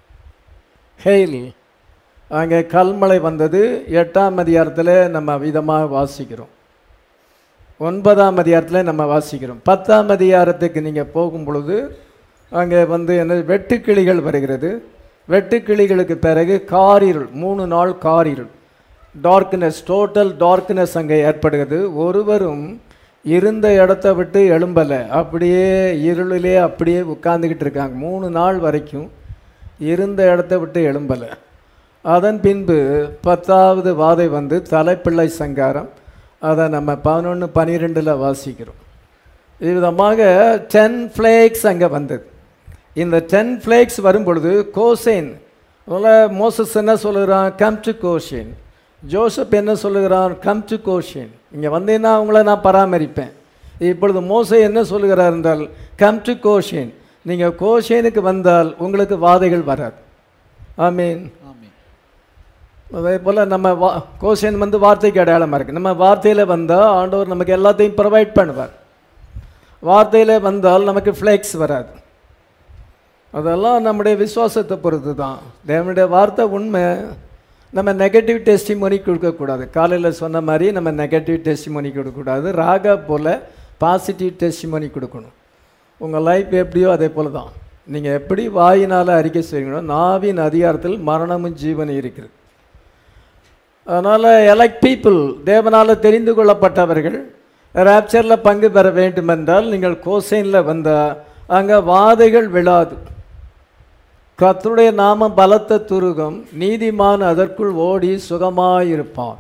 ஹெயில் அங்கே கல்மழை வந்தது எட்டாம் அதிகாரத்தில் நம்ம விதமாக வாசிக்கிறோம் ஒன்பதாம் அதிகாரத்தில் நம்ம வாசிக்கிறோம் பத்தாம் அதிகாரத்துக்கு நீங்கள் போகும் பொழுது அங்கே வந்து என்ன வெட்டுக்கிளிகள் வருகிறது வெட்டுக்கிளிகளுக்கு பிறகு காரிருள் மூணு நாள் காரிருள் டார்க்னஸ் டோட்டல் டார்க்னஸ் அங்கே ஏற்படுகிறது ஒருவரும் இருந்த இடத்த விட்டு எழும்பலை அப்படியே இருளிலே அப்படியே உட்கார்ந்துக்கிட்டு இருக்காங்க மூணு நாள் வரைக்கும் இருந்த இடத்த விட்டு எழும்பலை அதன் பின்பு பத்தாவது வாதை வந்து தலைப்பிள்ளை சங்காரம் அதை நம்ம பதினொன்று பன்னிரெண்டில் வாசிக்கிறோம் விதமாக டென் ஃப்ளேக்ஸ் அங்கே வந்தது இந்த டென் ஃப்ளேக்ஸ் வரும் பொழுது கோசேன் அதனால் மோசஸ் என்ன சொல்லுகிறான் கம் டு கோஷேன் ஜோசப் என்ன சொல்லுகிறான் கம் டு கோஷேன் இங்கே வந்தீங்கன்னா அவங்கள நான் பராமரிப்பேன் இப்பொழுது மோசை என்ன சொல்லுகிறார் என்றால் கம் டு கோஷேன் நீங்கள் கோஷேனுக்கு வந்தால் உங்களுக்கு வாதைகள் வராது ஆமீன் அதே போல் நம்ம வா கோஷன் வந்து வார்த்தைக்கு அடையாளமாக இருக்குது நம்ம வார்த்தையில் வந்தால் ஆண்டவர் நமக்கு எல்லாத்தையும் ப்ரொவைட் பண்ணுவார் வார்த்தையில் வந்தால் நமக்கு ஃப்ளேக்ஸ் வராது அதெல்லாம் நம்முடைய விசுவாசத்தை பொறுத்து தான் தேவனுடைய வார்த்தை உண்மை நம்ம நெகட்டிவ் டெஸ்டிமோனி கொடுக்கக்கூடாது காலையில் சொன்ன மாதிரி நம்ம நெகட்டிவ் டெஸ்டிமோனி கொடுக்கக்கூடாது ராகா போல் பாசிட்டிவ் டெஸ்டிமோனி கொடுக்கணும் உங்கள் லைஃப் எப்படியோ அதே போல் தான் நீங்கள் எப்படி வாயினால் அறிக்கை செய்யணும் நாவின் அதிகாரத்தில் மரணமும் ஜீவனும் இருக்கிறது அதனால் எலக்ட் பீப்புள் தேவனால் தெரிந்து கொள்ளப்பட்டவர்கள் ராப்சரில் பங்கு பெற வேண்டுமென்றால் நீங்கள் கோசைனில் வந்தால் அங்கே வாதைகள் விழாது கர்த்தருடைய நாம பலத்த துருகம் நீதிமான் அதற்குள் ஓடி சுகமாயிருப்பான்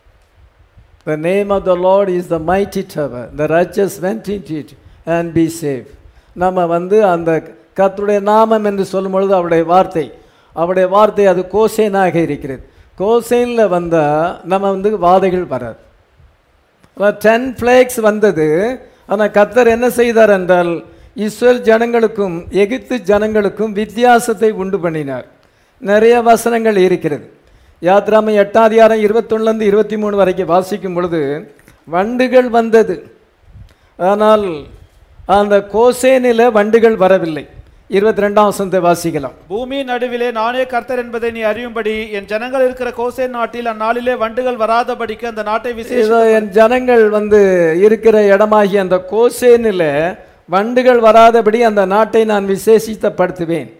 The name of the Lord is the mighty tower. The righteous went into it and be safe. நம்ம வந்து அந்த கர்த்தருடைய நாமம் என்று சொல்லும் பொழுது அவருடைய வார்த்தை அவருடைய வார்த்தை அது கோசேனாக இருக்கிறது கோசேனில் வந்தால் நம்ம வந்து வாதைகள் வராது டென் ஃப்ளேக்ஸ் வந்தது ஆனால் கத்தர் என்ன செய்தார் என்றால் இஸ்ரேல் ஜனங்களுக்கும் எகிப்து ஜனங்களுக்கும் வித்தியாசத்தை உண்டு பண்ணினார் நிறைய வசனங்கள் இருக்கிறது யாத்ராமை எட்டாம் அதிகாரம் இருபத்தொன்னுலேருந்து இருபத்தி மூணு வரைக்கும் வாசிக்கும் பொழுது வண்டுகள் வந்தது ஆனால் அந்த கோசேனில் வண்டுகள் வரவில்லை இருபத்தி ரெண்டாம் வசனத்தை வாசிக்கலாம் பூமியின் நடுவிலே நானே கர்த்தர் என்பதை நீ அறியும்படி என் ஜனங்கள் இருக்கிற கோசேன் நாட்டில் அந்நாளிலே வண்டுகள் வராதபடிக்கு அந்த நாட்டை விசேஷ இதோ என் ஜனங்கள் வந்து இருக்கிற இடமாகிய அந்த கோசேனில் வண்டுகள் வராதபடி அந்த நாட்டை நான் விசேஷித்தப்படுத்துவேன்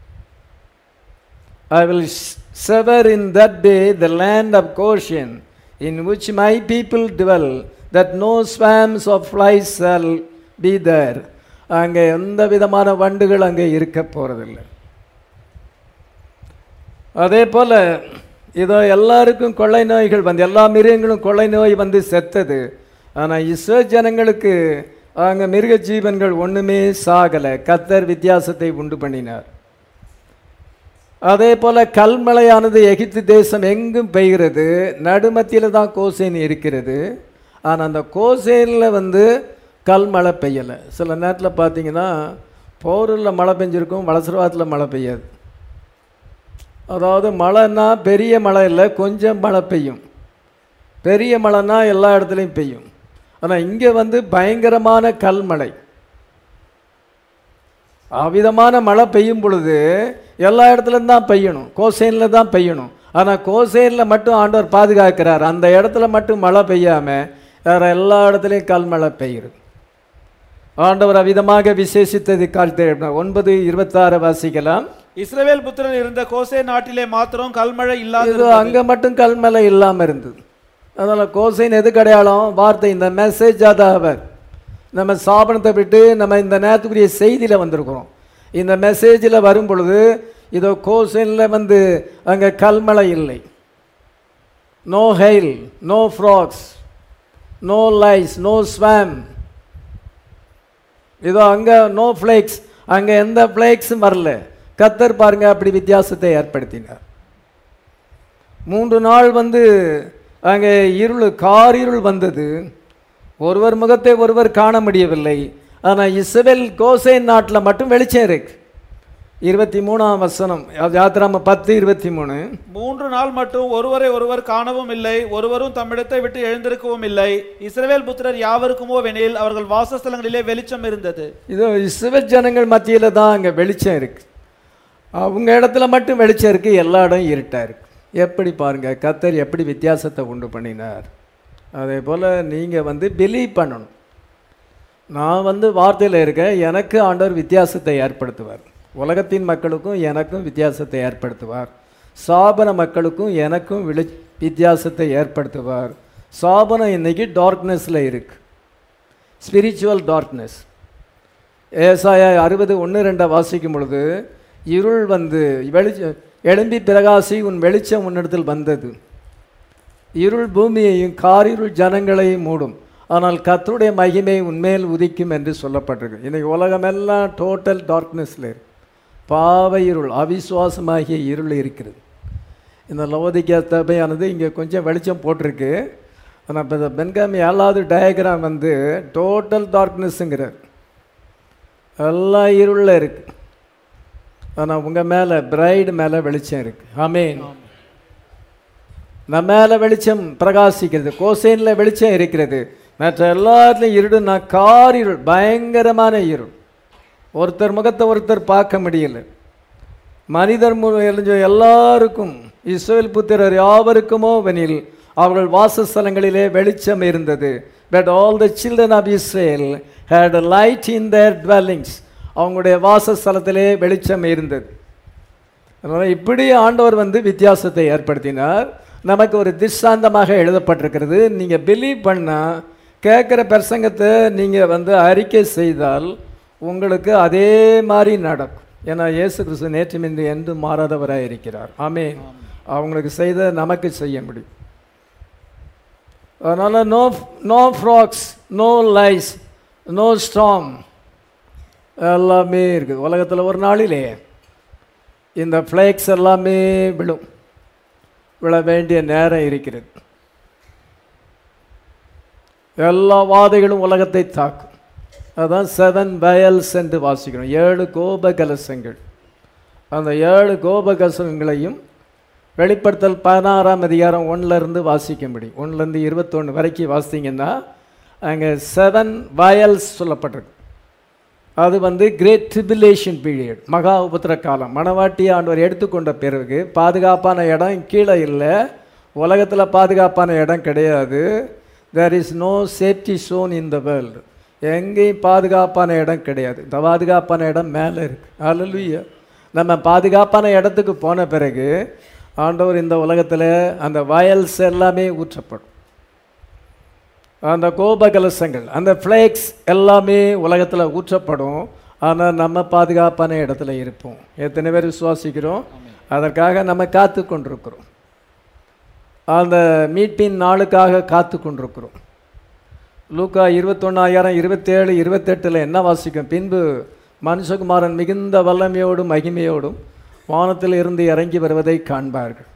I will sever in that day the land of Goshen in which my people dwell that no swarms of flies shall be there அங்கே எந்த விதமான வண்டுகள் அங்கே இருக்க போகிறதில்லை அதே போல் இதோ எல்லாருக்கும் கொள்ளை நோய்கள் வந்து எல்லா மிருகங்களும் கொள்ளை நோய் வந்து செத்தது ஆனால் இஸ்ரோ ஜனங்களுக்கு அங்கே மிருக ஜீவன்கள் ஒன்றுமே சாகலை கத்தர் வித்தியாசத்தை உண்டு பண்ணினார் அதே போல கல்மழையானது எகிப்து தேசம் எங்கும் பெய்கிறது நடுமத்தியில் தான் கோசேன் இருக்கிறது ஆனால் அந்த கோசேனில் வந்து கல்மழை பெய்யலை சில நேரத்தில் பார்த்தீங்கன்னா போரூரில் மழை பெஞ்சிருக்கும் வளசரவாத்தில் மழை பெய்யாது அதாவது மழைன்னா பெரிய மழை இல்லை கொஞ்சம் மழை பெய்யும் பெரிய மழைன்னா எல்லா இடத்துலையும் பெய்யும் ஆனால் இங்கே வந்து பயங்கரமான கல்மழை அவ்விதமான மழை பெய்யும் பொழுது எல்லா இடத்துலையும் தான் பெய்யணும் கோசேனில் தான் பெய்யணும் ஆனால் கோசேனில் மட்டும் ஆண்டவர் பாதுகாக்கிறார் அந்த இடத்துல மட்டும் மழை பெய்யாமல் வேறு எல்லா இடத்துலையும் கல்மழை பெய்யுது ஆண்டவர் அவ்விதமாக விசேஷித்தது காலத்தை ஒன்பது இருபத்தாறு வாசிக்கலாம் இஸ்ரவேல் புத்திரர் இருந்த கோசே நாட்டிலே மாத்திரம் கல்மழை இல்லாது இது அங்கே மட்டும் கல்மலை இல்லாமல் இருந்தது அதனால் கோசைன் எதுக்கு அடையாளம் வார்த்தை இந்த மெசேஜ் அவர் நம்ம சாபனத்தை விட்டு நம்ம இந்த நேரத்துக்குரிய செய்தியில் வந்திருக்கிறோம் இந்த மெசேஜில் வரும் பொழுது இதோ கோசைனில் வந்து அங்கே கல்மலை இல்லை no hail no frogs no lice no swarm இதோ அங்கே நோ ஃப்ளேக்ஸ் அங்கே எந்த ஃப்ளேக்ஸும் வரல கத்தர் பாருங்க அப்படி வித்தியாசத்தை ஏற்படுத்தினார் மூன்று நாள் வந்து அங்கே இருள் காரிருள் வந்தது ஒருவர் முகத்தை ஒருவர் காண முடியவில்லை ஆனால் இஸ்ரவேல் கோசேன் நாட்டில் மட்டும் வெளிச்சம் இருக்கு இருபத்தி மூணாம் வசனம் யாத்திராம பத்து இருபத்தி மூணு மூன்று நாள் மட்டும் ஒருவரை ஒருவர் காணவும் இல்லை ஒருவரும் தம்மிடத்தை விட்டு எழுந்திருக்கவும் இல்லை இஸ்ரவேல் புத்திரர் யாவருக்குமோ வெனில் அவர்கள் வாசஸ்தலங்களிலே வெளிச்சம் இருந்தது இது இஸ்ரவேல் ஜனங்கள் மத்தியில் தான் அங்கே வெளிச்சம் இருக்கு அவங்க இடத்துல மட்டும் வெளிச்சம் இருக்கு எல்லா இடம் இருட்டா இருக்கு எப்படி பாருங்க கத்தர் எப்படி வித்தியாசத்தை உண்டு பண்ணினார் அதே போல் நீங்கள் வந்து பிலீவ் பண்ணணும் நான் வந்து வார்த்தையில் இருக்கேன் எனக்கு ஆண்டவர் வித்தியாசத்தை ஏற்படுத்துவார் உலகத்தின் மக்களுக்கும் எனக்கும் வித்தியாசத்தை ஏற்படுத்துவார் சாபன மக்களுக்கும் எனக்கும் விளி வித்தியாசத்தை ஏற்படுத்துவார் சாபனம் இன்னைக்கு டார்க்னஸில் இருக்கு ஸ்பிரிச்சுவல் டார்க்னஸ் ஏசாயா அறுபது ஒன்று ரெண்டை வாசிக்கும் பொழுது இருள் வந்து வெளிச்ச எழும்பி பிரகாசி உன் வெளிச்சம் உன்னிடத்தில் வந்தது இருள் பூமியையும் காரிருள் ஜனங்களையும் மூடும் ஆனால் கர்த்தருடைய மகிமை உன்மேல் உதிக்கும் என்று சொல்லப்பட்டிருக்கு இன்னைக்கு உலகமெல்லாம் டோட்டல் டார்க்னஸில் இருக்கு பாவ இருள் அவிசுவாசமாகிய இருள் இருக்கிறது இந்த லவோதிக்கா தபையானது இங்கே கொஞ்சம் வெளிச்சம் போட்டிருக்கு ஆனால் இப்போ இந்த பென்காமி ஏழாவது டயக்ராம் வந்து டோட்டல் டார்க்னஸ்ஸுங்கிறார் எல்லாம் இருளில் இருக்கு ஆனால் உங்கள் மேலே பிரைடு மேலே வெளிச்சம் இருக்கு ஆமீன் நம்ம மேலே வெளிச்சம் பிரகாசிக்கிறது கோசேனில் வெளிச்சம் இருக்கிறது மற்ற எல்லாத்துலையும் இருடுனா காரிருள் பயங்கரமான இருள் ஒருத்தர் முகத்தை ஒருத்தர் பார்க்க முடியல மனிதர் மு- எரிஞ்ச எல்லாருக்கும் இஸ்ரவேல் புத்திரர் யாவருக்குமோ வெனில் அவர்கள் வாசஸ்தலங்களிலே வெளிச்சம் இருந்தது but all the children of Israel had light in their dwellings அவங்களுடைய வாசஸ்தலத்திலே வெளிச்சம் இருந்தது அதனால் இப்படி ஆண்டவர் வந்து வித்தியாசத்தை ஏற்படுத்தினார் நமக்கு ஒரு திஷ்டாந்தமாக எழுதப்பட்டிருக்கிறது நீங்கள் பிலீவ் பண்ணால் கேட்குற பிரசங்கத்தை நீங்கள் வந்து அறிக்கை செய்தால் உங்களுக்கு அதே மாதிரி நடக்கும் ஏன்னா இயேசு கிறிஸ்து நேற்றுமின்றி என்று மாறாதவராக இருக்கிறார் ஆமென் அவங்களுக்கு செய்த நமக்கு செய்ய முடியும் அதனால் no no frogs no lice no swarm எல்லாமே இருக்குது உலகத்தில் ஒரு நாளிலே இந்த ஃப்ளேக்ஸ் எல்லாமே விழும் விழ வேண்டிய நேரம் இருக்கிறது எல்லா வாதைகளும் உலகத்தை தாக்கும் அதான் செவன் வயல்ஸ் என்று வாசிக்கிறோம் ஏழு கோப கலசங்கள் அந்த ஏழு கோப கலசங்களையும் வெளிப்படுத்தல் பதினாறாம் அதிகாரம் ஒண்ணுல இருந்து வாசிக்க முடியும் ஒன்றுலேருந்து இருபத்தொன்று வரைக்கும் வாசித்தீங்கன்னா அங்கே செவன் வயல்ஸ் சொல்லப்பட்டிருக்கு அது வந்து கிரேட் ட்ரிபிலேஷன் பீரியட் மகா உபத்திர காலம் மணவாட்டி ஆண்டவர் எடுத்துக்கொண்ட பிறகு பாதுகாப்பான இடம் கீழே இல்லை உலகத்தில் பாதுகாப்பான இடம் கிடையாது there is no safety zone in the world எங்கேயும் பாதுகாப்பான இடம் கிடையாது இந்த பாதுகாப்பான இடம் மேலே இருக்கு அல்லலுயா நம்ம பாதுகாப்பான இடத்துக்கு போன பிறகு ஆண்டவர் இந்த உலகத்தில் அந்த வயல்ஸ் எல்லாமே ஊற்றப்படும் அந்த கோப கலசங்கள் அந்த ஃப்ளேக்ஸ் எல்லாமே உலகத்தில் ஊற்றப்படும் ஆனால் நம்ம பாதுகாப்பான இடத்துல இருப்போம் எத்தனை பேர் விசுவாசிக்கிறோம் அதற்காக நம்ம காத்து கொண்டிருக்கிறோம் அந்த மீட்பின் நாளுக்காக காத்து கொண்டிருக்கிறோம் லூக்கா இருபத்தொன்னாயிரம் இருபத்தேழு இருபத்தெட்டில் என்ன வாசிக்கும் பின்பு மனுஷகுமாரன் மிகுந்த வல்லமையோடும் மகிமையோடும் வானத்தில் இருந்து இறங்கி வருவதை காண்பார்கள்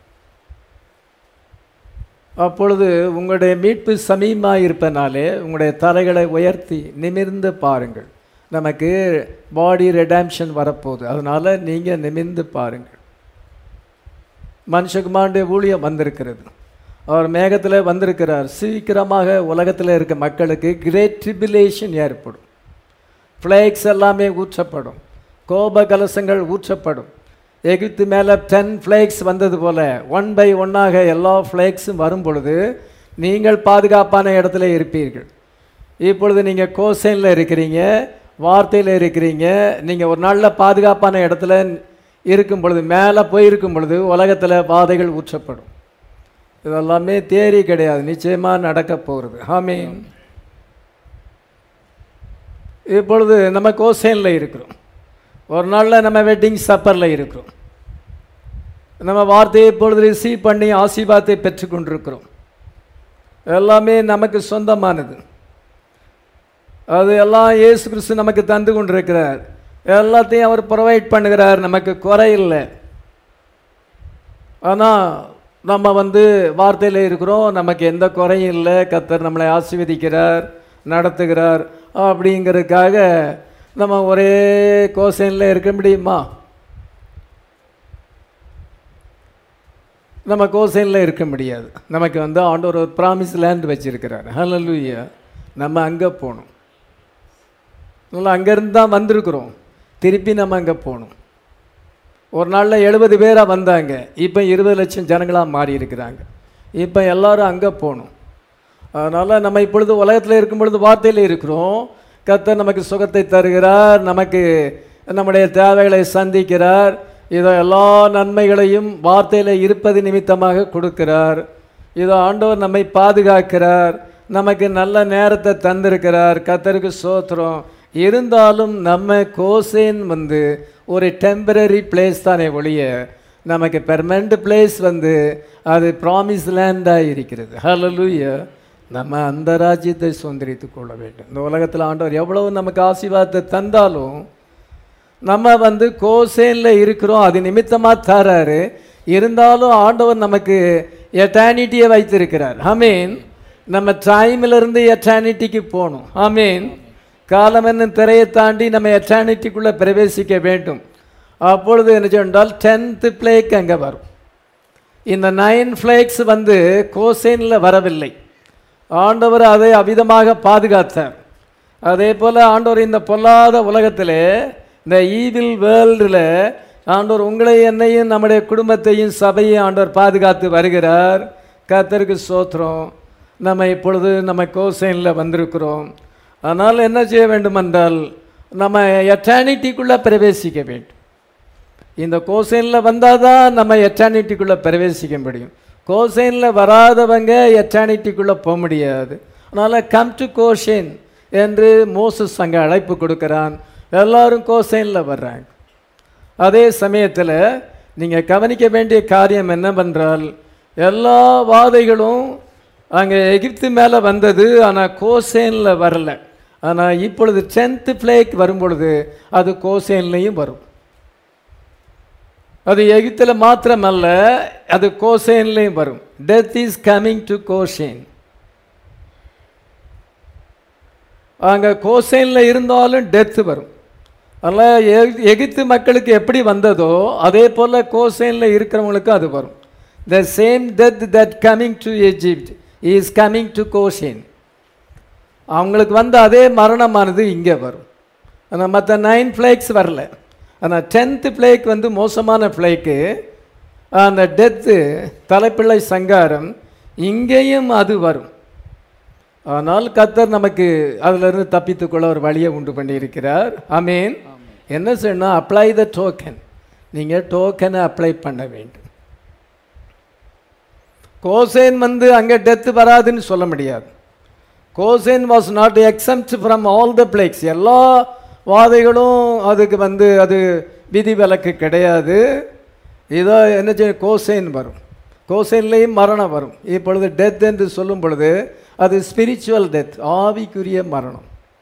அப்பொழுது உங்களுடைய மீட்பு சமீபமாக இருப்பனாலே உங்களுடைய தலைகளை உயர்த்தி நிமிர்ந்து பாருங்கள் நமக்கு பாடி ரெடாம்ஷன் வரப்போகுது அதனால் நீங்கள் நிமிர்ந்து பாருங்கள் மனுஷகுமாருடைய ஊழியம் வந்திருக்கிறது அவர் மேகத்தில் வந்திருக்கிறார் சீக்கிரமாக உலகத்தில் இருக்க மக்களுக்கு கிரேட் ட்ரிபிலேஷன் ஏற்படும் ஃப்ளேக்ஸ் எல்லாமே ஊற்றப்படும் கோப கலசங்கள் ஊற்றப்படும் எகிப்து மேலே டென் ஃப்ளேக்ஸ் வந்தது போல ஒன் பை ஒன்னாக எல்லா ஃப்ளேக்ஸும் வரும் பொழுது நீங்கள் பாதுகாப்பான இடத்துல இருப்பீர்கள் இப்பொழுது நீங்கள் கோசைனில் இருக்கிறீங்க வார்த்தையில் இருக்கிறீங்க நீங்கள் ஒரு நல்ல பாதுகாப்பான இடத்துல இருக்கும் பொழுது மேலே போயிருக்கும் பொழுது உலகத்தில் பாதைகள் ஊற்றப்படும் இதெல்லாமே தேரி கிடையாது நிச்சயமாக நடக்க போகிறது ஆமீன் இப்பொழுது நம்ம கோசேனில் இருக்கிறோம் ஒரு நாளில் நம்ம வெட்டிங் சப்பரில் இருக்கிறோம் நம்ம வார்த்தையை இப்பொழுது ரிசீவ் பண்ணி ஆசீர்வாதத்தை பெற்றுக்கொண்டிருக்கிறோம் எல்லாமே நமக்கு சொந்தமானது அது எல்லாம் இயேசு கிறிஸ்து நமக்கு தந்து கொண்டிருக்கிறார் எல்லாத்தையும் அவர் ப்ரொவைட் பண்ணுகிறார் நமக்கு குறை இல்லை ஆனால் நம்ம வந்து வார்த்தையில் இருக்கிறோம் நமக்கு எந்த குறையும் இல்லை கத்தர் நம்மளை ஆசீர்வதிக்கிறார் நடத்துகிறார் அப்படிங்கிறதுக்காக நம்ம ஒரே கோசைனில் இருக்க முடியுமா நம்ம கோசைனில் இருக்க முடியாது நமக்கு வந்து ஆண்டவர் ஒரு ப்ராமிஸ் லேண்ட் வச்சிருக்கிறார் ஹலலூயா நம்ம அங்கே போகணும் நல்லா அங்கேருந்து தான் வந்திருக்கிறோம் திருப்பி நம்ம அங்கே போகணும் ஒரு நாளில் எழுபது பேராக வந்தாங்க இப்போ இருபது லட்சம் ஜனங்களாக மாறி இருக்கிறாங்க இப்போ எல்லாரும் அங்கே போகணும் அதனால் நம்ம இப்பொழுது உலகத்தில் இருக்கும் பொழுது வார்த்தையில் இருக்கிறோம் கர்த்தர் நமக்கு சுகத்தை தருகிறார் நமக்கு நம்முடைய தேவைகளை சந்திக்கிறார் இதோ எல்லா நன்மைகளையும் வார்த்தையில் இருப்பது நிமித்தமாக கொடுக்கிறார் இதோ ஆண்டவர் நம்மை பாதுகாக்கிறார் நமக்கு நல்ல நேரத்தை தந்திருக்கிறார் கத்தருக்கு சோத்திரம் இருந்தாலும் நம்ம கோசேன் வந்து ஒரு டெம்பரரி பிளேஸ் தானே ஒழிய நமக்கு பெர்மனண்ட் பிளேஸ் வந்து அது ப்ராமிஸ் லேண்டாக இருக்கிறது ஹalleluya நம்ம அந்த ராஜ்யத்தை சுதந்திரித்துக் கொள்ள வேண்டும் இந்த உலகத்தில் ஆண்டவர் எவ்வளவு நமக்கு ஆசீர்வாதத்தை தந்தாலும் நம்ம வந்து கோசேனில் இருக்கிறோம் அது நிமித்தமாக தராரு இருந்தாலும் ஆண்டவர் நமக்கு எட்டானிட்டியை வைத்திருக்கிறார் ஆமீன் நம்ம டைமிலிருந்து எட்டானிட்டிக்கு போகணும் ஆமீன் காலம் என்னும் திரையை தாண்டி நம்ம எட்டானிட்டிக்குள்ளே பிரவேசிக்க வேண்டும் அப்பொழுது என்ன சொன்னால் டென்த்து பிளேக் அங்கே வரும் இந்த நைன் ஃப்ளேக்ஸ் வந்து கோசேனில் வரவில்லை ஆண்டவர் அதை அவிதமாக பாதுகாத்தார் அதே போல் ஆண்டவர் இந்த பொல்லாத உலகத்திலே இந்த ஈவில் வேர்ல்டில் ஆண்டவர் உங்களை என்னையும் நம்முடைய குடும்பத்தையும் சபையும் ஆண்டவர் பாதுகாத்து வருகிறார் கர்த்தருக்கு சோத்திரம் நம்ம இப்பொழுது நம்ம கோசைனில் வந்திருக்கிறோம் அதனால் என்ன செய்ய வேண்டுமென்றால் நம்ம எட்டர்னிட்டிக்குள்ளே பிரவேசிக்க வேண்டும் இந்த கோசைனில் வந்தால் தான் நம்ம எட்டர்னிட்டிக்குள்ளே பிரவேசிக்க முடியும் கோசைனில் வராதவங்க எட்டர்னிட்டிக்குள்ளே போக முடியாது அதனால் கம் டு கோஷேன் என்று மோசஸ் அங்கே அழைப்பு கொடுக்குறான் எல்லாரும் கோசைனில் வர்றாங்க அதே சமயத்தில் நீங்கள் கவனிக்க வேண்டிய காரியம் என்னவென்றால் எல்லா வாதைகளும் அங்கே எகிப்து மேலே வந்தது ஆனால் கோசேனில் வரல ஆனால் இப்பொழுது டென்த்து பிளேக் வரும் பொழுது அது கோசேன்லேயும் வரும் அது எகிப்தில் மாத்திரமல்ல அது கோசேன்லேயும் வரும் death is coming to Goshen அங்கே கோசைனில் இருந்தாலும் டெத்து வரும் அதனால் எகி- எகிப்து மக்களுக்கு எப்படி வந்ததோ அதே போல் கோசைனில் இருக்கிறவங்களுக்கும் அது வரும் the same death that coming to Egypt is coming to Goshen அவங்களுக்கு வந்த அதே மரணமானது இங்கே வரும் ஆனால் மற்ற நைன் ஃப்ளேக்ஸ் வரல ஆனால் டென்த்து ஃப்ளேக் வந்து மோசமான ஃப்ளேக்கு அந்த டெத்து தலைப்பிள்ளை சங்காரம் இங்கேயும் அது வரும் ஆனால் கத்தர் நமக்கு அதிலிருந்து தப்பித்துக்கொள்ள ஒரு வழியை உண்டு பண்ணியிருக்கிறார் ஆமீன் என்ன செய்யணும் அப்ளை த டோக்கன் நீங்கள் டோக்கனை அப்ளை பண்ண வேண்டும் கோசேன் வந்து அங்கே டெத்து வராதுன்னு சொல்ல முடியாது Goshen was not exempt from all the plagues எல்லா வாதைகளும் அதுக்கு வந்து அது விதி விலக்கு கிடையாது இதோ என்ன செய்ய கோசேன் வரும் கோசேன்லேயும் மரணம் வரும் இப்பொழுது டெத் என்று சொல்லும் பொழுது அது ஸ்பிரிச்சுவல் டெத் ஆவிக்குரிய மரணம்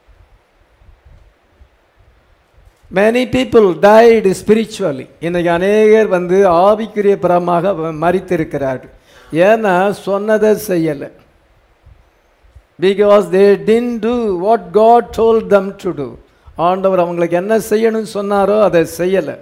many people died spiritually இன்னைக்கு அநேகர் வந்து ஆவிக்குரிய புறமாக மறித்திருக்கிறார்கள் ஏன்னா சொன்னதை செய்யலை because they didn't do what God told them to do ஆண்டவர் அவங்களுக்கு என்ன செய்யணும்னு சொன்னாரோ அதை செய்யலை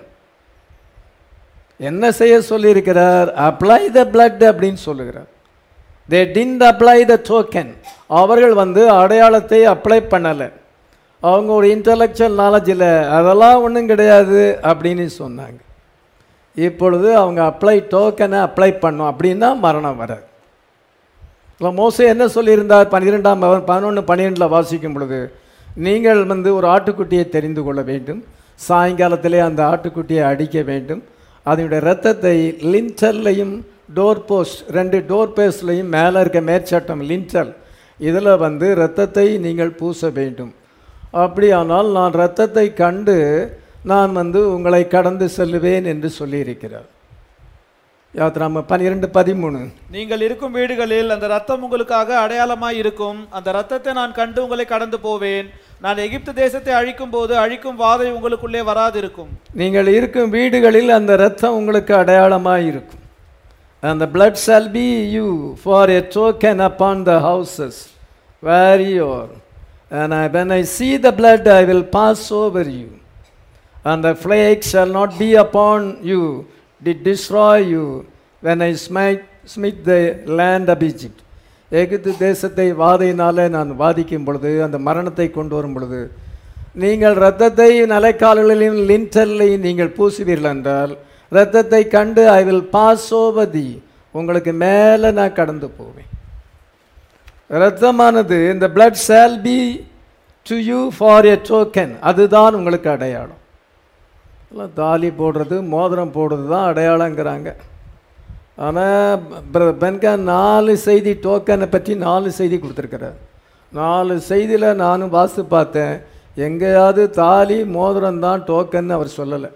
என்ன செய்ய சொல்லியிருக்கிறார் அப்ளை த blood அப்படின்னு சொல்லுகிறார் தே டின் அப்ளை த டோக்கன் அவர்கள் வந்து அடையாளத்தை அப்ளை பண்ணலை அவங்க ஒரு இன்டலெக்சுவல் நாலேஜில் அதெல்லாம் ஒன்றும் கிடையாது அப்படின்னு சொன்னாங்க இப்பொழுது அவங்க அப்ளை டோக்கனை அப்ளை பண்ணோம் அப்படின்னா மரணம் வராது இல்லை மோசே என்ன சொல்லியிருந்தார் பன்னிரெண்டாம் பதினொன்று பன்னிரெண்டில் வாசிக்கும் பொழுது நீங்கள் வந்து ஒரு ஆட்டுக்குட்டியை தெரிந்து கொள்ள வேண்டும் சாயங்காலத்திலே அந்த ஆட்டுக்குட்டியை அடிக்க வேண்டும் அதனுடைய இரத்தத்தை லின்டர்லையும் டோர் போஸ்ட் ரெண்டு டோர் போஸ்ட்லையும் மேலே இருக்க மேற்சட்டம் லின்டல் இதில் வந்து இரத்தத்தை நீங்கள் பூச வேண்டும் அப்படியானால் நான் இரத்தத்தை கண்டு நான் வந்து உங்களை கடந்து செல்லுவேன் என்று சொல்லியிருக்கிறார் யாத்ராம பன்னிரெண்டு பதிமூணு நீங்கள் இருக்கும் வீடுகளில் அந்த ரத்தம் உங்களுக்காக அடையாளமாய் இருக்கும் அந்த ரத்தத்தை நான் கண்டு உங்களை கடந்து போவேன் நான் எகிப்து தேசத்தை அழிக்கும் போது அழிக்கும் வாதை உங்களுக்குள்ளே வராதிருக்கும் நீங்கள் இருக்கும் வீடுகளில் அந்த இரத்தம் உங்களுக்கு அடையாளமாக இருக்கும் அந்த blood shall be you for a token upon the houses where you are and I, when I see the blood I will pass over you and the plague shall not be upon you did destroy you when I smite, smite the land of Egypt எகிப்து தேசத்தை வாதையினாலே நான் வாதிக்கும் பொழுது அந்த மரணத்தை கொண்டு வரும் பொழுது நீங்கள் இரத்தத்தை நலைக்கால்களிலும் லின்டல்லையும் நீங்கள் பூசுவீர்கள் என்றால் இரத்தத்தை கண்டு ஐ வில் பாஸ் ஓவதி உங்களுக்கு மேலே நான் கடந்து போவேன் இரத்தமானது இந்த blood shall be to you for a token அதுதான் உங்களுக்கு அடையாளம் எல்லாம் தாலி போடுறது மோதிரம் போடுறது தான் அடையாளங்கிறாங்க ஆனால் பென்கா நாலு செய்தி டோக்கனை பற்றி நாலு செய்தி கொடுத்துருக்கிறார் நாலு செய்தியில் நானும் வாசி பார்த்தேன் எங்கேயாவது தாலி மோதிரம் தான் டோக்கன் அவர் சொல்லலை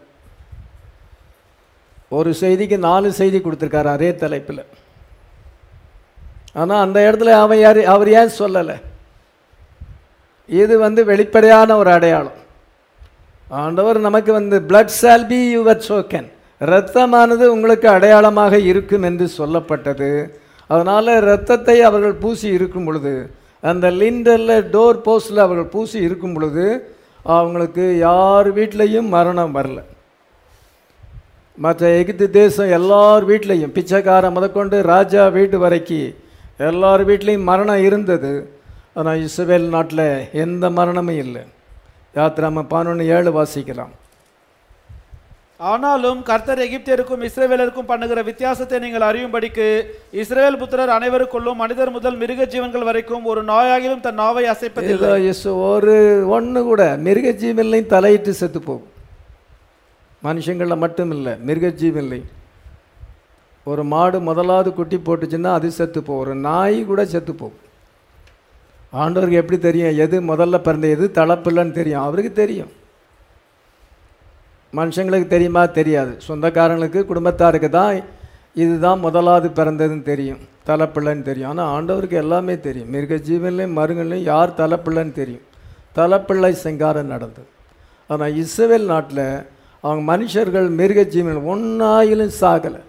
ஒரு செய்திக்கு நாலு செய்தி கொடுத்துருக்காரு அதே தலைப்பில் ஆனால் அந்த இடத்துல அவன் யார் அவர் ஏன் சொல்லலை இது வந்து வெளிப்படையான ஒரு அடையாளம் ஆண்டவர் நமக்கு வந்து blood shall be your token இரத்தமானது உங்களுக்கு அடையாளமாக இருக்கும் என்று சொல்லப்பட்டது அதனால் இரத்தத்தை அவர்கள் பூசி இருக்கும் பொழுது அந்த லிண்டரில் டோர் போஸ்டில் அவர்கள் பூசி இருக்கும் பொழுது அவங்களுக்கு யார் வீட்லேயும் மரணம் வரல மற்ற எகிப்து தேசம் எல்லார் வீட்லேயும் பிச்சைக்காரன் முதற்கொண்டு ராஜா வீட்டு வரைக்கும் எல்லார் வீட்லேயும் மரணம் இருந்தது ஆனால் இஸ்ரேல் நாட்டில் எந்த மரணமும் இல்லை யாத்திராம பதினொன்று ஏழு வாசிக்கலாம் ஆனாலும் கர்த்தர் எகிப்தியருக்கும் இஸ்ரவேலருக்கும் பண்ணுகிற வித்தியாசத்தை நீங்கள் அறியும்படிக்கு இஸ்ரவேல் புத்திரர் அனைவருக்குள்ளும் மனிதர் முதல் மிருக ஜீவன்கள் வரைக்கும் ஒரு நாயாகிலும் தன் நாவை அசைப்பதில்லை இல்லை எஸ் ஒரு ஒன்று கூட மிருக ஜீவன்லையும் தலையிட்டு செத்து போகும் மனுஷங்களில் மட்டும் இல்லை மிருக ஜீவன்லை ஒரு மாடு முதலாவது குட்டி போட்டுச்சுன்னா அது செத்து போகும் ஒரு நாய் கூட செத்து போகும் ஆண்டவருக்கு எப்படி தெரியும் எது முதல்ல பிறந்த எது தலைப்பில்லைன்னு தெரியும் அவருக்கு தெரியும் மனுஷங்களுக்கு தெரியுமா தெரியாது சொந்தக்காரங்களுக்கு குடும்பத்தாருக்கு தான் இதுதான் முதலாவது பிறந்ததுன்னு தெரியும் தலைப்பிள்ளைன்னு தெரியும் ஆனால் ஆண்டவருக்கு எல்லாமே தெரியும் மிருக ஜீவன்லையும் மருங்கள்லையும் யார் தலைப்பிள்ளைன்னு தெரியும் தலைப்பிள்ளை செங்காரம் நடந்தது ஆனால் இஸ்ரவேல் நாட்டில் அவங்க மனுஷர்கள் மிருக ஜீவன் ஒன்றாயிலும் சாகலை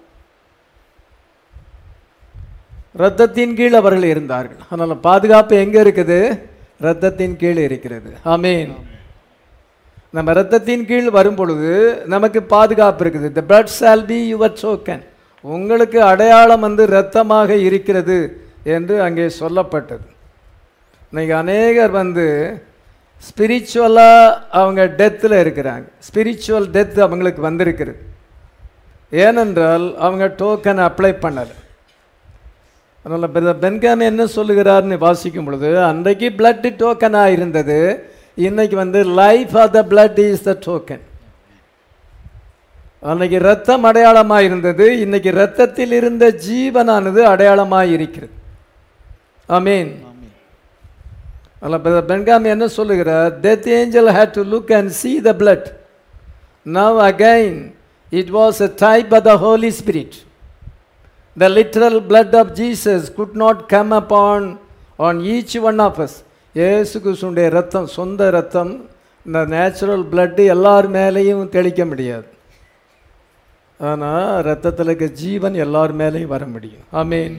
இரத்தத்தின் கீழ் அவர்கள் இருந்தார்கள் அதனால் பாதுகாப்பு எங்கே இருக்குது இரத்தத்தின் கீழ் இருக்கிறது ஆமீன் நம்ம இரத்தத்தின் கீழ் வரும் பொழுது நமக்கு பாதுகாப்பு இருக்குது the blood shall be your token உங்களுக்கு அடையாளம் வந்து இரத்தமாக இருக்கிறது என்று அங்கே சொல்லப்பட்டது இன்னைக்கு அநேகர் வந்து ஸ்பிரிச்சுவலாக அவங்க டெத்தில் இருக்கிறாங்க ஸ்பிரிச்சுவல் டெத் அவங்களுக்கு வந்திருக்கிறது ஏனென்றால் அவங்க டோக்கன் அப்ளை பண்ணலை அதனால் பிரதர் பென்காமி என்ன சொல்லுகிறார்னு வாசிக்கும் பொழுது அன்றைக்கு பிளட் டோக்கனாக இருந்தது இன்னைக்கு வந்து life of the blood is the token அன்னைக்கு ரத்தம் அடையாளமாக இருந்தது இன்னைக்கு ரத்தத்தில் இருந்த ஜீவனானது அடையாளமாக இருக்கிறது ஆமீன் அதில் பிரதர் பென்காமி என்ன சொல்லுகிறார் death angel had to look and see the blood now again it was a type of the holy spirit the literal blood of jesus could not come upon on each one of us ஏசு கிறிஸ்துடைய ரத்தம் சொந்த ரத்தம் இந்த natural blood எல்லார் மேலேயும் தெளிக்க முடியாது ஆனால் ரத்தத்தில் இருக்க ஜீவன் எல்லார் மேலேயும் வர முடியும் ஆமீன்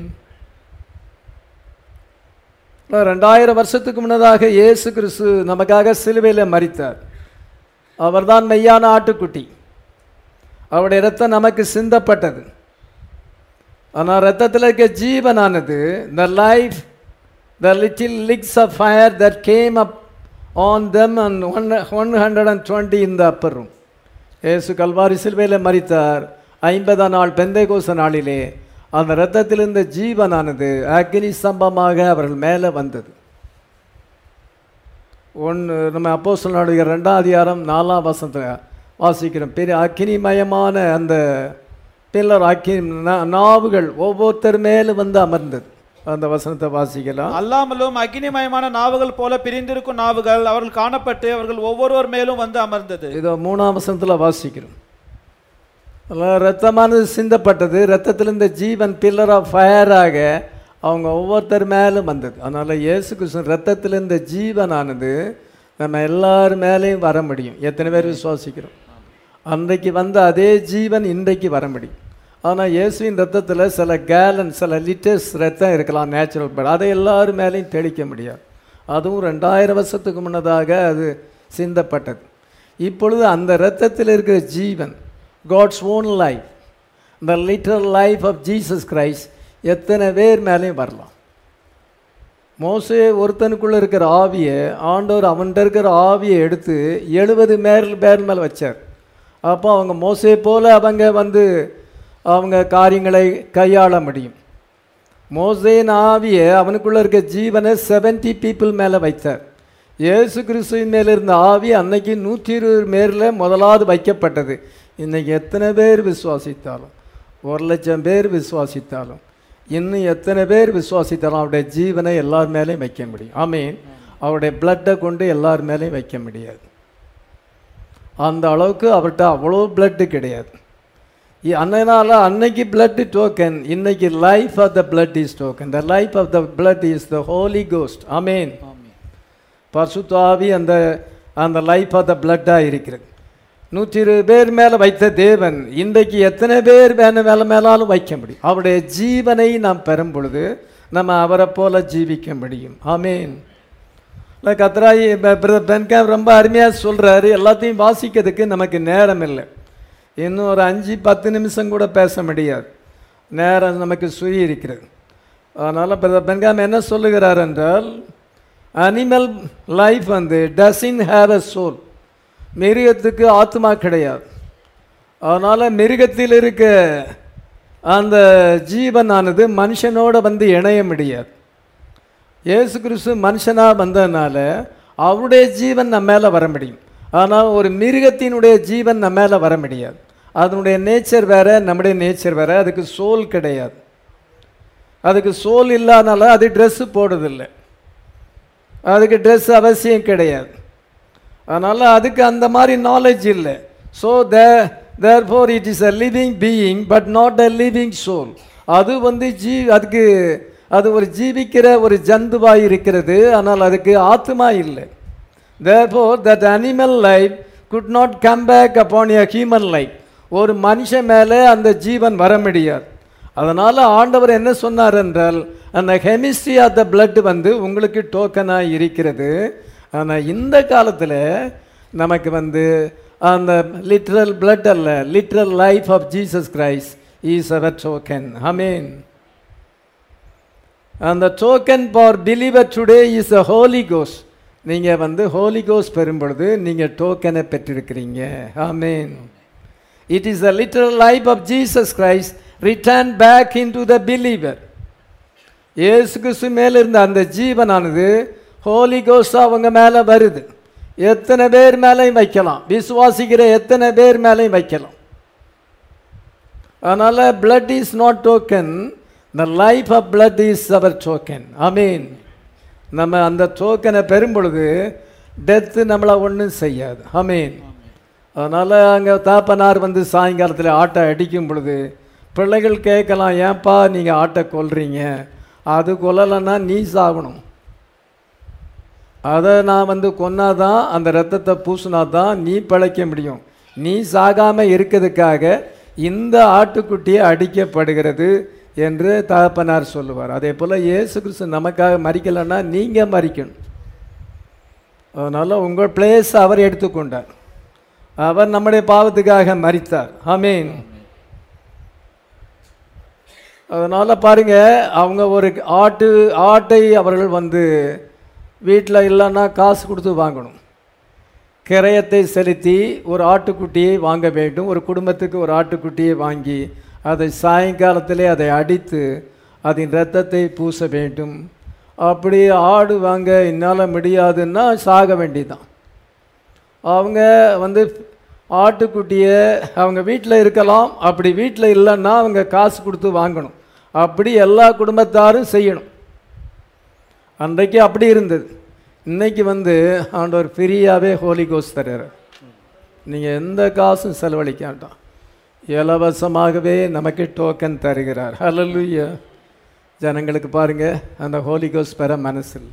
ரெண்டாயிரம் வருஷத்துக்கு முன்னதாக இயேசு கிறிஸ்து நமக்காக சிலுவையில் மறித்தார் அவர்தான் மெய்யான ஆட்டுக்குட்டி அவருடைய ரத்தம் நமக்கு சிந்தப்பட்டது ஆனால் ரத்தத்தில் இருக்க ஜீவனானது the life the little licks of fire that came up on them and one one hundred and twenty இந்த அப்பர் ரூம் ஏசு கல்வாரி சிலுவையில் மறித்தார் ஐம்பதாம் நாள் பெந்தைகோச நாளிலே அந்த இரத்தத்தில் இருந்த ஜீவனானது அக்னி ஸ்தம்பமாக அவர்கள் மேலே வந்தது ஒன்று நம்ம அப்போ சொன்ன ரெண்டாம் அதிகாரம் நாலாம் வசனத்தை வாசிக்கிறோம் பெரிய அக்னிமயமான அந்த பில்லர் அக்கினி நா- நாவுகள் ஒவ்வொருத்தர் மேலும் வந்து அமர்ந்தது அந்த வசனத்தை வாசிக்கலாம் அல்லாமலும் அக்னிமயமான நாவுகள் போல பிரிந்திருக்கும் நாவுகள் அவர்கள் காணப்பட்டு அவர்கள் ஒவ்வொருவர் மேலும் வந்து அமர்ந்தது இதோ மூணாம் வசனத்தில் வாசிக்கிறோம் அதெல்லாம் ரத்தமானது சிந்தப்பட்டது ரத்தத்தில் இந்த ஜீவன் பில்லர் ஆஃப் ஃபயராக அவங்க ஒவ்வொருத்தர் மேலும் வந்தது அதனால் இயேசு கிருஷ்ணன் ரத்தத்தில் இந்த ஜீவனானது நம்ம எல்லார் மேலேயும் வர முடியும் எத்தனை பேர் விசுவாசிக்கிறோம் அன்றைக்கு வந்த அதே ஜீவன் இன்றைக்கு வர முடியும் ஆனால் இயேசுவின் ரத்தத்தில் சில கேலன் சில லிட்டர்ஸ் ரத்தம் இருக்கலாம் நேச்சுரல் பட் அதை எல்லார் மேலேயும் தெளிக்க முடியாது அதுவும் ரெண்டாயிரம் வருஷத்துக்கு முன்னதாக அது சிந்தப்பட்டது இப்பொழுது அந்த இரத்தத்தில் இருக்கிற ஜீவன் God's own life the literal life of Jesus Christ எத்தனை பேர் மேலேயும் வரலாம் மோசே ஒருத்தனுக்குள்ளே இருக்கிற ஆவியை ஆண்டவர் அவன்கிட்ட இருக்கிற ஆவியை எடுத்து எழுபது மேல் பேர் மேலே வச்சார் அப்போ அவங்க மோசே போல அவங்க வந்து அவங்க காரியங்களை கையாள முடியும் மோசேன் ஆவியை அவனுக்குள்ளே இருக்க ஜீவனை 70 பீப்புள் மேலே வைத்தார் இயேசு கிறிஸ்துவின் மேலே இருந்த ஆவி அன்னைக்கு நூற்றி இருபது மேரில் முதலாவது வைக்கப்பட்டது இன்னைக்கு எத்தனை பேர் விசுவாசித்தாலும் ஒரு லட்சம் பேர் விசுவாசித்தாலும் இன்னும் எத்தனை பேர் விசுவாசித்தாலும் அவருடைய ஜீவனை எல்லார் மேலேயும் வைக்க முடியும் ஆமீன் அவருடைய பிளட்டை கொண்டு எல்லார் மேலேயும் வைக்க முடியாது அந்த அளவுக்கு அவர்கிட்ட அவ்வளோ பிளட்டு கிடையாது இ- அதனால அன்னைக்கு பிளட் டோக்கன் இன்னைக்கு life of the blood is token the life of the blood is the holy ghost ஆமீன் பசுத்தாவி அந்த அந்த லைஃப் ஆஃப் த பிளட்டாக இருக்கிறது நூற்றி இருபது பேர் மேலே வைத்த தேவன் இன்றைக்கு எத்தனை பேர் மேலே மேலே மேலாலும் வைக்க முடியும் அவருடைய ஜீவனை நாம் பெறும் பொழுது நம்ம அவரை போல ஜீவிக்க முடியும் ஆமீன் இல்லை கத்ராயி பென்காம் ரொம்ப அருமையாக சொல்கிறாரு எல்லாத்தையும் வாசிக்கிறதுக்கு நமக்கு நேரம் இல்லை இன்னும் ஒரு அஞ்சு பத்து நிமிஷம் கூட பேச முடியாது நேரம் நமக்கு சுயி இருக்கிறது அதனால் பிரதர் பென்காம் என்ன சொல்லுகிறார் என்றால் அனிமல் லைஃப் வந்து டசின் ஹேவ் அ சோல் மிருகத்துக்கு ஆத்மா கிடையாது அதனால் மிருகத்தில் இருக்க அந்த ஜீவனானது மனுஷனோட வந்து இணைய முடியாது இயேசு கிறிஸ்து மனுஷனாக வந்ததுனால அவருடைய ஜீவன் நம்ம மேலே வர முடியும் ஆனால் ஒரு மிருகத்தினுடைய ஜீவன் நம்ம மேலே வர முடியாது அதனுடைய நேச்சர் வேற நம்முடைய நேச்சர் வேற அதுக்கு சோல் கிடையாது அதுக்கு சோல் இல்லாதனால அது ட்ரெஸ்ஸு போடுறதில்லை அதுக்கு ட்ரெஸ் அவசியம் கிடையாது அதனால் அதுக்கு அந்த மாதிரி நாலேஜ் இல்லை so the therefore it is a living being but not a living soul அது வந்து ஜீ அதுக்கு அது ஒரு ஜீவிக்கிற ஒரு ஜந்துவாய் இருக்கிறது ஆனால் அதுக்கு ஆத்மா இல்லை therefore that animal life could not come back upon a human life ஒரு மனுஷன் மேலே அந்த ஜீவன் வர முடியாது அதனால் ஆண்டவர் என்ன சொன்னார் என்றால் அந்த கெமிஸ்ட்ரி ஆஃப் த blood வந்து உங்களுக்கு டோக்கனாக இருக்கிறது ஆனால் இந்த காலத்தில் நமக்கு வந்து அந்த லிட்ரல் blood அல்ல literal life of Jesus Christ is our token அமீன் அந்த token for believer today is a holy கோஸ் நீங்கள் வந்து ஹோலி கோஸ் பெறும் பொழுது நீங்கள் டோக்கனை பெற்றிருக்கிறீங்க ஆமீன் it is the literal life of Jesus Christ return back in to the believer Yesu Kristhu மேல இருந்த அந்த ஜீவனானது ஹோலி கோஸ்ட் அவங்க மேலே வருது எத்தனை பேர் மேலேயும் வைக்கலாம் விசுவாசிக்கிற எத்தனை பேர் மேலேயும் வைக்கலாம் அதனால் blood is not token the life of blood is our token மீன் நம்ம அந்த டோக்கனை பெறும் பொழுது டெத்து நம்மளை ஒன்றும் செய்யாது மீன் அதனால் அங்கே தாப்பனார் வந்து சாயங்காலத்தில் ஆட்டை அடிக்கும் பொழுது பிள்ளைகள் கேட்கலாம் ஏன்பா நீங்கள் ஆட்டை கொல்றீங்க அது கொல்லலைன்னா நீ சாகணும் அதை நான் வந்து கொன்னாதான் அந்த ரத்தத்தை பூசினா தான் நீ பிழைக்க முடியும் நீ சாகாம இருக்கிறதுக்காக இந்த ஆட்டுக்குட்டியை அடிக்கப்படுகிறது என்று தகப்பனார் சொல்லுவார் அதே போல் இயேசு கிறிஸ்து நமக்காக மறிக்கலைன்னா நீங்கள் மறிக்கணும் அதனால் உங்கள் பிளேஸ் அவர் எடுத்துக்கொண்டார் அவர் நம்முடைய பாவத்துக்காக மறித்தார் ஆமீன் அதனால் பாருங்க அவங்க ஒரு ஆட்டு ஆட்டை அவர்கள் வந்து வீட்டில் இல்லைன்னா காசு கொடுத்து வாங்கணும் கிரயத்தை செலுத்தி ஒரு ஆட்டுக்குட்டியை வாங்க வேண்டும் ஒரு குடும்பத்துக்கு ஒரு ஆட்டுக்குட்டியை வாங்கி அதை சாயங்காலத்திலே அதை அடித்து அதன் இரத்தத்தை பூச வேண்டும் அப்படி ஆடு வாங்க என்னால் முடியாதுன்னா சாக வேண்டியதுதான் அவங்க வந்து ஆட்டுக்குட்டியை அவங்க வீட்டில் இருக்கலாம் அப்படி வீட்டில் இல்லைன்னா அவங்க காசு கொடுத்து வாங்கணும் அப்படி எல்லா குடும்பத்தாரும் செய்யணும் அன்றைக்கு அப்படி இருந்தது இன்னைக்கு வந்து ஆண்டவர் ஃப்ரீயாகவே ஹோலி கோஸ் தர்றார் நீங்கள் எந்த காசும் செலவழிக்க வேண்டாம் இலவசமாகவே நமக்கு டோக்கன் தருகிறார் ஹalleluya ஜனங்களுக்கு பாருங்க அந்த ஹோலி கோஸ் பெற மனசு இல்லை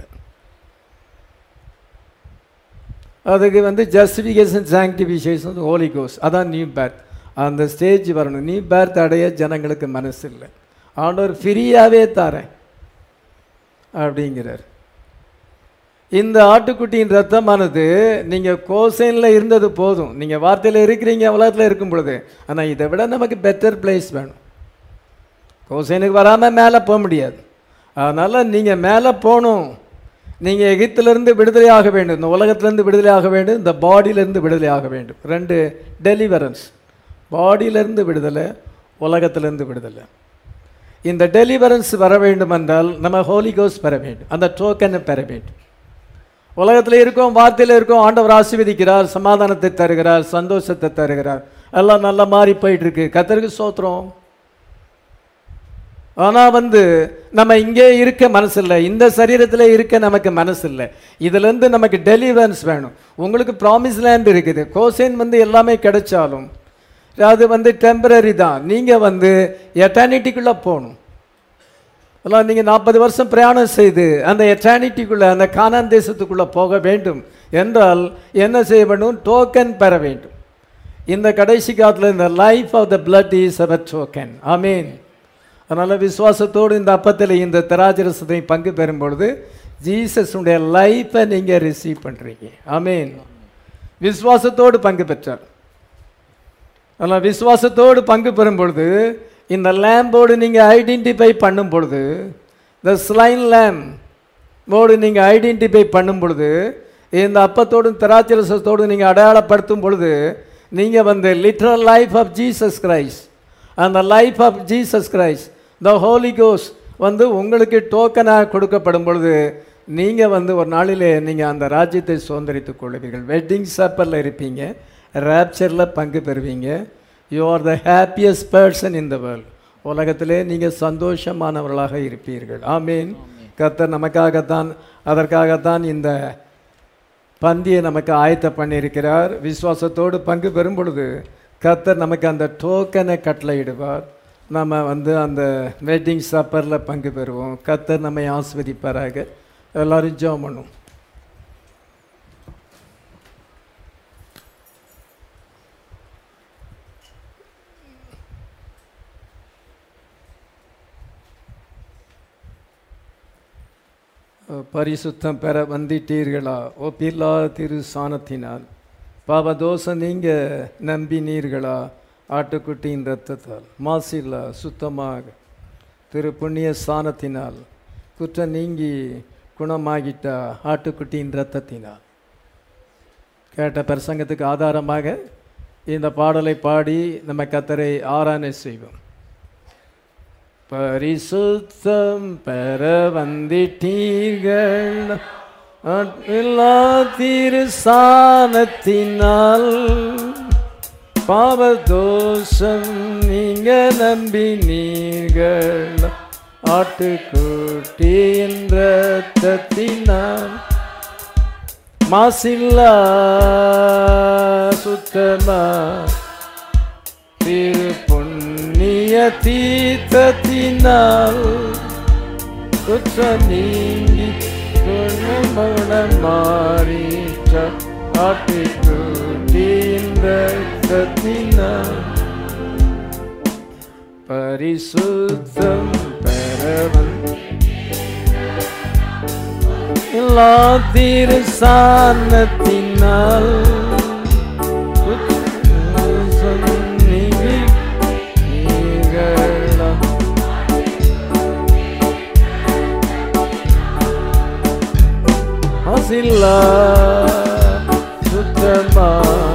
அதுக்கு வந்து ஜஸ்டிஃபிகேஷன் சாங்டிஃபிகேஷன் ஹோலி கோஸ் அதான் நியூ பேர்த் அந்த ஸ்டேஜ் வரணும் நியூ பேர்த் அடைய ஜனங்களுக்கு மனசு இல்லை ஆண்டவர் ஃப்ரீயாகவே தரேன் அப்படிங்கிறார் இந்த ஆட்டுக்குட்டியின் ரத்தமானது நீங்கள் கோசைனில் இருந்தது போதும் நீங்கள் வார்த்தையில் இருக்கிறீங்க உலகத்தில் இருக்கும் பொழுது ஆனால் இதை விட நமக்கு பெட்டர் பிளேஸ் வேணும் கோசைனுக்கு வராமல் மேலே போக முடியாது அதனால் நீங்கள் மேலே போகணும் நீங்கள் எகிப்திலிருந்து விடுதலை ஆக வேண்டும் இந்த உலகத்திலேருந்து விடுதலை ஆக வேண்டும் இந்த பாடியிலேருந்து விடுதலை ஆக வேண்டும் ரெண்டு டெலிவரன்ஸ் பாடியிலேருந்து விடுதலை உலகத்திலேருந்து விடுதலை இந்த டெலிவரன்ஸ் வர வேண்டும் என்றால் நம்ம ஹோலி கோஸ் பெற வேண்டும் அந்த டோக்கனை பெற வேண்டும் உலகத்தில் இருக்கோம் வார்த்தையில் இருக்கோம் ஆண்டவர் ஆசீர்வதிக்கிறார் சமாதானத்தை தருகிறார் சந்தோஷத்தை தருகிறார் எல்லாம் நல்லா மாறி போயிட்டு இருக்கு கத்தருக்கு சோத்திரம் ஆனால் வந்து நம்ம இங்கே இருக்க மனசு இல்லை இந்த சரீரத்தில் இருக்க நமக்கு மனசு இல்லை இதுலேருந்து நமக்கு டெலிவரன்ஸ் வேணும் உங்களுக்கு ப்ராமிஸ் லேண்ட் இருக்குது கோசைன் வந்து எல்லாமே கிடைச்சாலும் அது வந்து டெம்பரரி தான் நீங்கள் வந்து எட்டர்னிட்டிக்குள்ளே போகணும் அதெல்லாம் நீங்கள் நாற்பது வருஷம் பிரயாணம் செய்து அந்த எட்டர்னிட்டிக்குள்ளே அந்த கானான் தேசத்துக்குள்ளே போக வேண்டும் என்றால் என்ன செய்ய வேண்டும் டோக்கன் பெற வேண்டும் இந்த கடைசி காலத்தில் இந்த life of the blood is our token ஆமீன் அதனால் விசுவாசத்தோடு இந்த அப்பத்தில் இந்த திராஜரசத்தை பங்கு பெறும் பொழுது ஜீசஸுடைய லைஃப்பை நீங்கள் ரிசீவ் பண்ணுறீங்க ஆமீன் விசுவாசத்தோடு பங்கு பெற்றார் அதனால் விசுவாசத்தோடு பங்கு பெறும் பொழுது இந்த லேம்போடு நீங்கள் ஐடென்டிஃபை பண்ணும் பொழுது இந்த ஸ்லைன் லேம் போடு நீங்கள் ஐடென்டிஃபை பண்ணும் பொழுது இந்த அப்பத்தோடும் திராட்சரசத்தோடு நீங்கள் அடையாளப்படுத்தும் பொழுது நீங்கள் வந்து literal life of Jesus Christ அந்த life of Jesus Christ the holy கோஸ் வந்து உங்களுக்கு டோக்கனாக கொடுக்கப்படும் பொழுது நீங்கள் வந்து ஒரு நாளிலே நீங்கள் அந்த ராஜ்யத்தை சுதந்திரித்துக் கொள்வீர்கள் வெட்டிங் சப்பரில் இருப்பீங்க ரேப்சரில் பங்கு பெறுவீங்க you are the happiest person in the world உலகத்திலே நீங்கள் சந்தோஷமானவர்களாக இருப்பீர்கள் ஆமீன் கர்த்தர் நமக்காகத்தான் அதற்காகத்தான் இந்த பந்தியை நமக்கு ஆயத்த பண்ணியிருக்கிறார் விசுவாசத்தோடு பங்கு பெறும் பொழுது கர்த்தர் நமக்கு அந்த டோக்கனை கட்டளையிடுவார் நம்ம வந்து அந்த வெட்டிங் சப்பரில் பங்கு பெறுவோம் கர்த்தர் நம்மை ஆஸ்வதிப்பாராக எல்லாரும் ஜெபம் பண்ணும் பரிசுத்தம் பெற வந்திட்டீர்களா ஒப்பில்லா திரு சாணத்தினால் பாவதோஷம் நீங்க நம்பினீர்களா ஆட்டுக்குட்டியின் இரத்தத்தால் மாசில்லா சுத்தமாக திரு புண்ணிய சாணத்தினால் குற்றம் நீங்கி குணமாகிட்டா ஆட்டுக்குட்டியின் இரத்தத்தினால் கேட்ட பிரசங்கத்துக்கு ஆதாரமாக இந்த பாடலை பாடி நம்ம கத்தரை ஆராதனை செய்வோம் பரிசுத்தம் பெற வந்திட்டீர்கள் எல்லா திரு சாணத்தினால் பாவதோஷம் நீங்க நம்பினீர்கள் ஆட்டுக்குட்டியின் ரத்தத்தினால் மாசில்லா சுத்தமா திரு புண்ணிய தீர்த்தத்தினால் குற்றம் நீங்கி குணமுடன் மாறிற்ற ஆட்டுக்குட்டியின் ரத்தத்தினால் பரிசுத்தம் பெறவன் எல்லா திரு சாணத்தினால் குற்றம் நீங்கி நீங்களாம். மாசில்லா சுத்தமா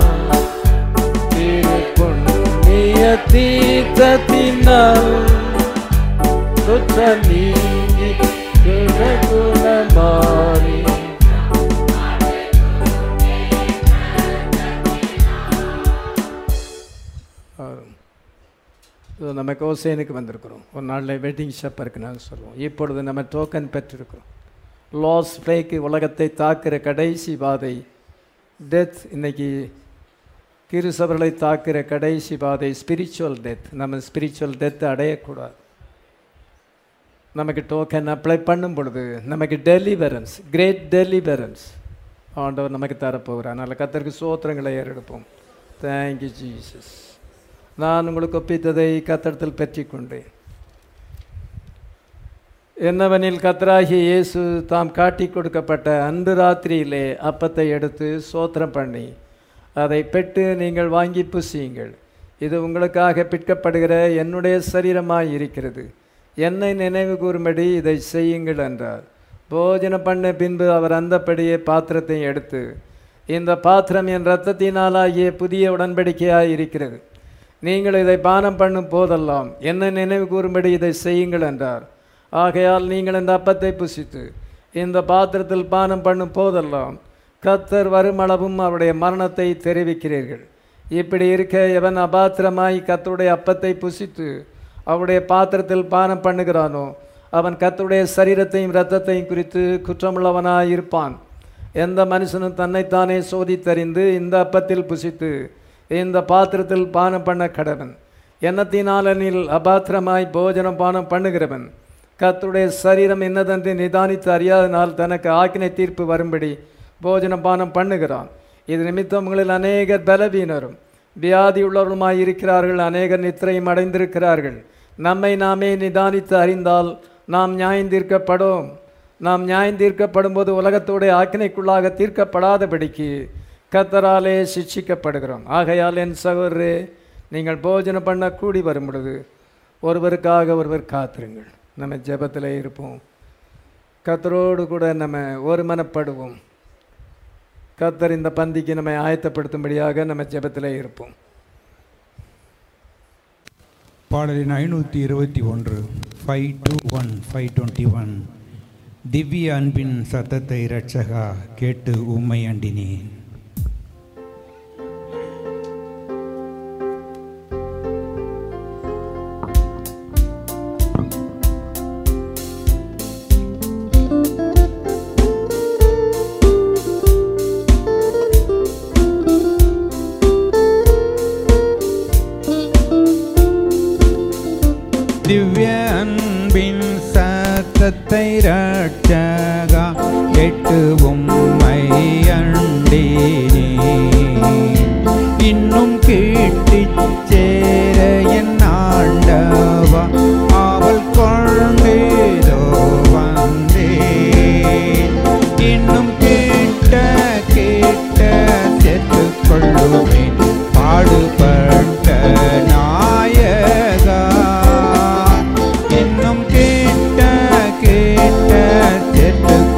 திரு புண்ணிய தீர்த்தத்தினால் குற்ற நீங்கி குணகுணமாறி இது நம்ம கோசேனுக்கு வந்திருக்கிறோம் ஒரு நாளில் வெட்டிங் ஷாப் இருக்குன்னு சொல்லுவோம் இப்பொழுது நம்ம டோக்கன் பெற்றிருக்கிறோம் லாஸ் ஃப்ளேக்கு உலகத்தை தாக்குற கடைசி பாதை டெத் இன்னைக்கு கிருசவர்களை தாக்குற கடைசி பாதை ஸ்பிரிச்சுவல் டெத் நம்ம ஸ்பிரிச்சுவல் டெத் அடையக்கூடாது நமக்கு டோக்கன் அப்ளை பண்ணும் பொழுது நமக்கு டெலிவரன்ஸ் கிரேட் டெலிவரன்ஸ் ஆண்டவர் நமக்கு தரப்போகிறார் அதனால் கத்தருக்கு சோத்திரங்களை ஏறெடுப்போம் தேங்க்யூ ஜீசஸ் நான் உங்களுக்கு ஒப்பித்ததை கத்தடத்தில் பெற்றிக்கொண்டேன் என்னவெனில் கத்தராகிய இயேசு தாம் காட்டி கொடுக்கப்பட்ட அன்று ராத்திரியிலே அப்பத்தை எடுத்து சோத்திரம் பண்ணி அதை பெற்று நீங்கள் வாங்கி புசியுங்கள் இது உங்களுக்காக பிற்கப்படுகிற என்னுடைய சரீரமாய் இருக்கிறது என்னை நினைவு கூறும்படி இதை செய்யுங்கள் என்றார் போஜனம் பண்ண பின்பு அவர் அந்தப்படியே பாத்திரத்தை எடுத்து இந்த பாத்திரம் என் இரத்தத்தினாலாகிய புதிய உடன்படிக்கையாய் இருக்கிறது நீங்கள் இதை பானம் பண்ணும் போதெல்லாம் என்னை நினைவு கூறும்படி இதை செய்யுங்கள் என்றார் ஆகையால் நீங்கள் இந்த அப்பத்தை புசித்து இந்த பாத்திரத்தில் பானம் பண்ணும் போதெல்லாம் கத்தர் வருமளவும் அவருடைய மரணத்தை தெரிவிக்கிறீர்கள் இப்படி இருக்க எவன் அபாத்திரமாய் கத்தருடைய அப்பத்தை புசித்து அவருடைய பாத்திரத்தில் பானம் பண்ணுகிறானோ அவன் கத்தருடைய சரீரத்தையும் இரத்தத்தையும் குறித்து குற்றமுள்ளவனாய் இருப்பான் எந்த மனுஷனும் தன்னைத்தானே சோதித்தறிந்து இந்த அப்பத்தில் புசித்து இந்த பாத்திரத்தில் பானம் பண்ண கடவன் எண்ணத்தினாலனில் அபாத்திரமாய் போஜனம் பானம் பண்ணுகிறவன் கர்த்தருடைய சரீரம் என்னதென்று நிதானித்து அறியாதனால் தனக்கு ஆக்கினை தீர்ப்பு வரும்படி போஜனம் பானம் பண்ணுகிறான் இது நிமித்தம் உங்களில் அநேகர் பலவீனரும் வியாதியுள்ளவருமாய் இருக்கிறார்கள் அநேகர் நித்திரையும் அடைந்திருக்கிறார்கள் நம்மை நாமே நிதானித்து அறிந்தால் நாம் நியாயந்தீர்க்கப்படும் நாம் நியாயந்தீர்க்கப்படும் போது உலகத்தோடைய ஆக்கினைக்குள்ளாக தீர்க்கப்படாதபடிக்கு கத்தராலே சிட்சிக்கப்படுகிறோம் ஆகையால் என் சகோதரரே நீங்கள் போஜனம் பண்ண கூடி வரும் பொழுது ஒருவருக்காக ஒருவர் காத்திருங்கள் நம்ம ஜெபத்தில் இருப்போம் கத்தரோடு கூட நம்ம ஒருமனப்படுவோம் கத்தர் இந்த பந்திக்கு நம்மை ஆயத்தப்படுத்தும்படியாக நம்ம ஜெபத்தில் இருப்போம் பாடலின் ஐநூற்றி இருபத்தி ஒன்று five two one five twenty one திவ்ய அன்பின் சத்தத்தை இரட்சகா கேட்டு உம்மை அண்டினேன் திவ்ய அன்பின் சத்தத்தை ரட்சகா கேட்டு உம்மை அண்டினே இன்னும் கேட்டிச் சேர என் ஆண்டவா அவள் கொண்டேதோ வந்தேன் இன்னும் கேட்ட கேட்ட சேர்த்து கொள்ளுவேன் பாடுபட்ட நாயகா இன்னும் கேட்ட கேட்ட சேர்த்து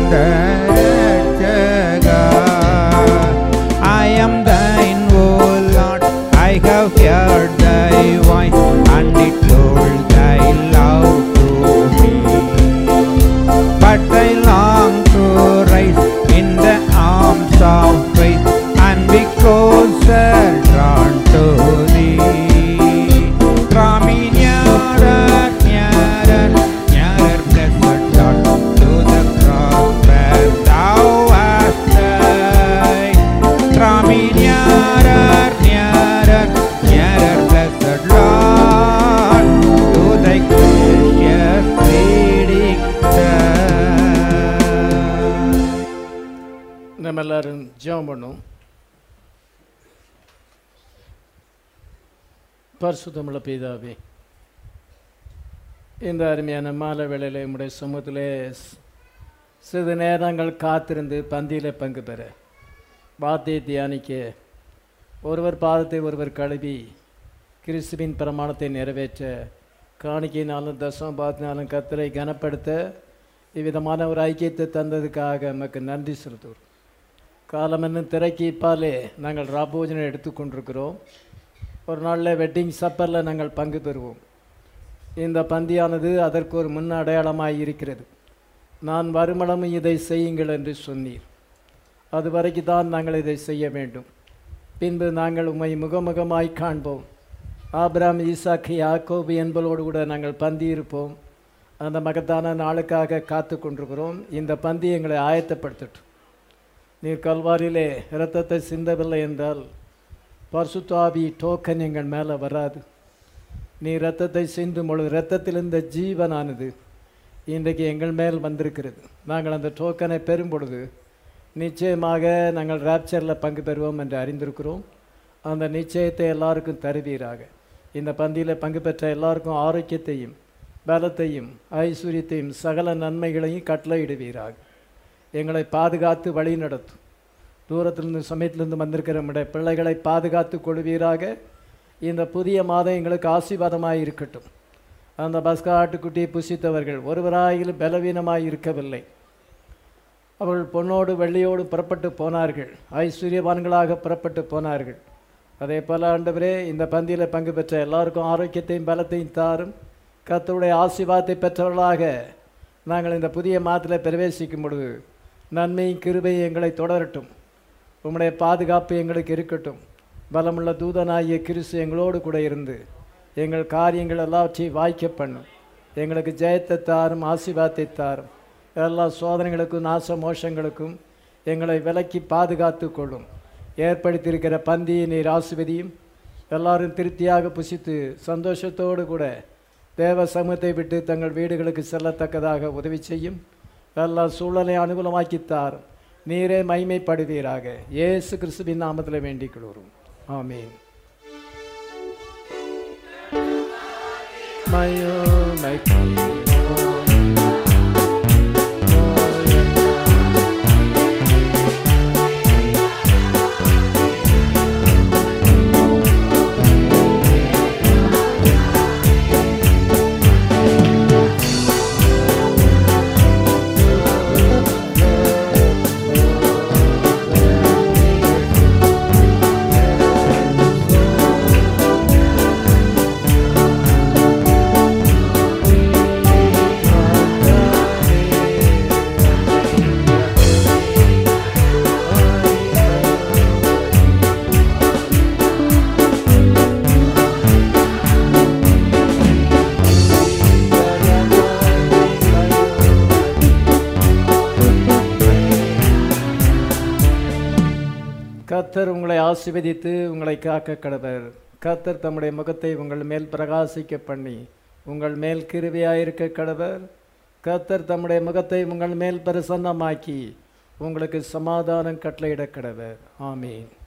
the Rakshaga. I am thine, O Lord. I have heard thy voice and it told thy love to me. But I long to rise in the arms of faith and be closer drawn to thee. Draw me nearer, nearer, nearer, blessed Lord, to the cross where thou hast died. Draw me nearer, nearer, nearer, blessed Lord, to thy gracious bleeding side. நம்ம எல்லாரும் ஜெபம் பண்ணும் பரிசுத்தமுள்ள பிதாவே இந்த அருமையான மாலை வேளையில் உம்முடைய சமூகத்திலே ஸ்- சிறிது நேரங்கள் காத்திருந்து பந்தியில் பங்கு பெற வார்த்தையை தியானிக்க ஒருவர் பாதத்தை ஒருவர் கழுவி கிறிஸ்துவின் பிரமாணத்தை நிறைவேற்ற காணிக்கையினாலும் தசம பாத்தினாலும் கத்தரை கனப்படுத்த இவ்விதமான ஒரு ஐக்கியத்தை தந்ததுக்காக நமக்கு நன்றி செலுத்துகிறோம் காலம் என்னும் திரைக்கு இப்பாலே நாங்கள் ராபோஜனம் எடுத்துக்கொண்டிருக்கிறோம் ஒரு நாளில் வெட்டிங் சப்பரில் நாங்கள் பங்கு பெறுவோம் இந்த பந்தியானது அதற்கு ஒரு முன் அடையாளமாய் இருக்கிறது நான் வருமளமும் இதை செய்யுங்கள் என்று சொன்னீர் அது வரைக்கும் தான் நாங்கள் இதை செய்ய வேண்டும் பின்பு நாங்கள் உம்மை முகமுகமாய் காண்போம் ஆபிராம் ஈசாக்கு யாக்கோபு என்பவரோடு கூட நாங்கள் பந்தி இருப்போம் அந்த மகத்தான நாளுக்காக காத்து கொண்டிருக்கிறோம் இந்த பந்தி எங்களை ஆயத்தப்படுத்தட்டும் நீர் கல்வாரியிலே இரத்தத்தை சிந்தவில்லை என்றால் பரிசுத்தாவி டோக்கன் எங்கள் மேலே வராது நீ இரத்தத்தை சிந்தும் பொழுது இரத்தத்தில் இந்த ஜீவனானது இன்றைக்கு எங்கள் மேல் வந்திருக்கிறது நாங்கள் அந்த டோக்கனை பெறும் பொழுது நிச்சயமாக நாங்கள் ராப்சரில் பங்கு பெறுவோம் என்று அறிந்திருக்கிறோம் அந்த நிச்சயத்தை எல்லாருக்கும் தருவீராக இந்த பந்தியில் பங்கு பெற்ற எல்லாருக்கும் ஆரோக்கியத்தையும் பலத்தையும் ஐஸ்வர்யத்தையும் சகல நன்மைகளையும் கட்டளையிடுவீராக எங்களை பாதுகாத்து வழி நடத்தும் தூரத்திலிருந்து சமயத்திலிருந்து வந்திருக்கிற நம்முடைய பிள்ளைகளை பாதுகாத்து கொள்வீராக இந்த புதிய மாதம் எங்களுக்கு ஆசீர்வாதமாக இருக்கட்டும் அந்த பஸ்கா ஆட்டுக்குட்டியை புசித்தவர்கள் ஒருவராயிலும் பலவீனமாய் இருக்கவில்லை அவர்கள் பொன்னோடு வெள்ளியோடு புறப்பட்டு போனார்கள் ஐஸ்வர்யவான்களாக புறப்பட்டு போனார்கள் அதே போல ஆண்டவரே இந்த பந்தியில் பங்கு பெற்ற எல்லாருக்கும் ஆரோக்கியத்தையும் பலத்தையும் தாரும் கர்த்தருடைய ஆசீர்வாதத்தை பெற்றவர்களாக நாங்கள் இந்த புதிய மாதத்தில் பிரவேசிக்கும் பொழுது நன்மையும் கிருபையும் எங்களை தொடரட்டும் உம்முடைய பாதுகாப்பு எங்களுக்கு இருக்கட்டும் பலமுள்ள தூதனாகிய கிறிஸ்து எங்களோடு கூட இருந்து எங்கள் காரியங்கள் எல்லாவற்றையும் வாய்க்க பண்ணும் எங்களுக்கு ஜெயத்தை தாரும் ஆசீர்வாதத்தை தாரும் எல்லா சோதனைகளுக்கும் நாச மோஷங்களுக்கும் எங்களை விலக்கி பாதுகாத்து கொள்ளும் ஏற்படுத்தியிருக்கிற பந்தியை நீர் ஆசிர்வதியும் எல்லாரும் திருப்தியாக புசித்து சந்தோஷத்தோடு கூட தேவ சமூகத்தை விட்டு தங்கள் வீடுகளுக்கு செல்லத்தக்கதாக உதவி செய்யும் எல்லா சூழலை அனுகூலமாக்கி தாரும் நீரே மைமைப்படுவீராக இயேசு கிறிஸ்துவின் நாமத்தில் வேண்டிக் கொள்கிறோம் ஆமென் கர்த்தர் உங்களை ஆசீர்வதித்து உங்களை காக்க கடவர் கர்த்தர் தம்முடைய முகத்தை உங்கள் மேல் பிரகாசிக்க பண்ணி உங்கள் மேல் கிருவியாயிருக்க கடவர் கர்த்தர் தம்முடைய முகத்தை உங்கள் மேல் பிரசன்னமாக்கி உங்களுக்கு சமாதானம் கட்டளையிட கடவர் ஆமீன்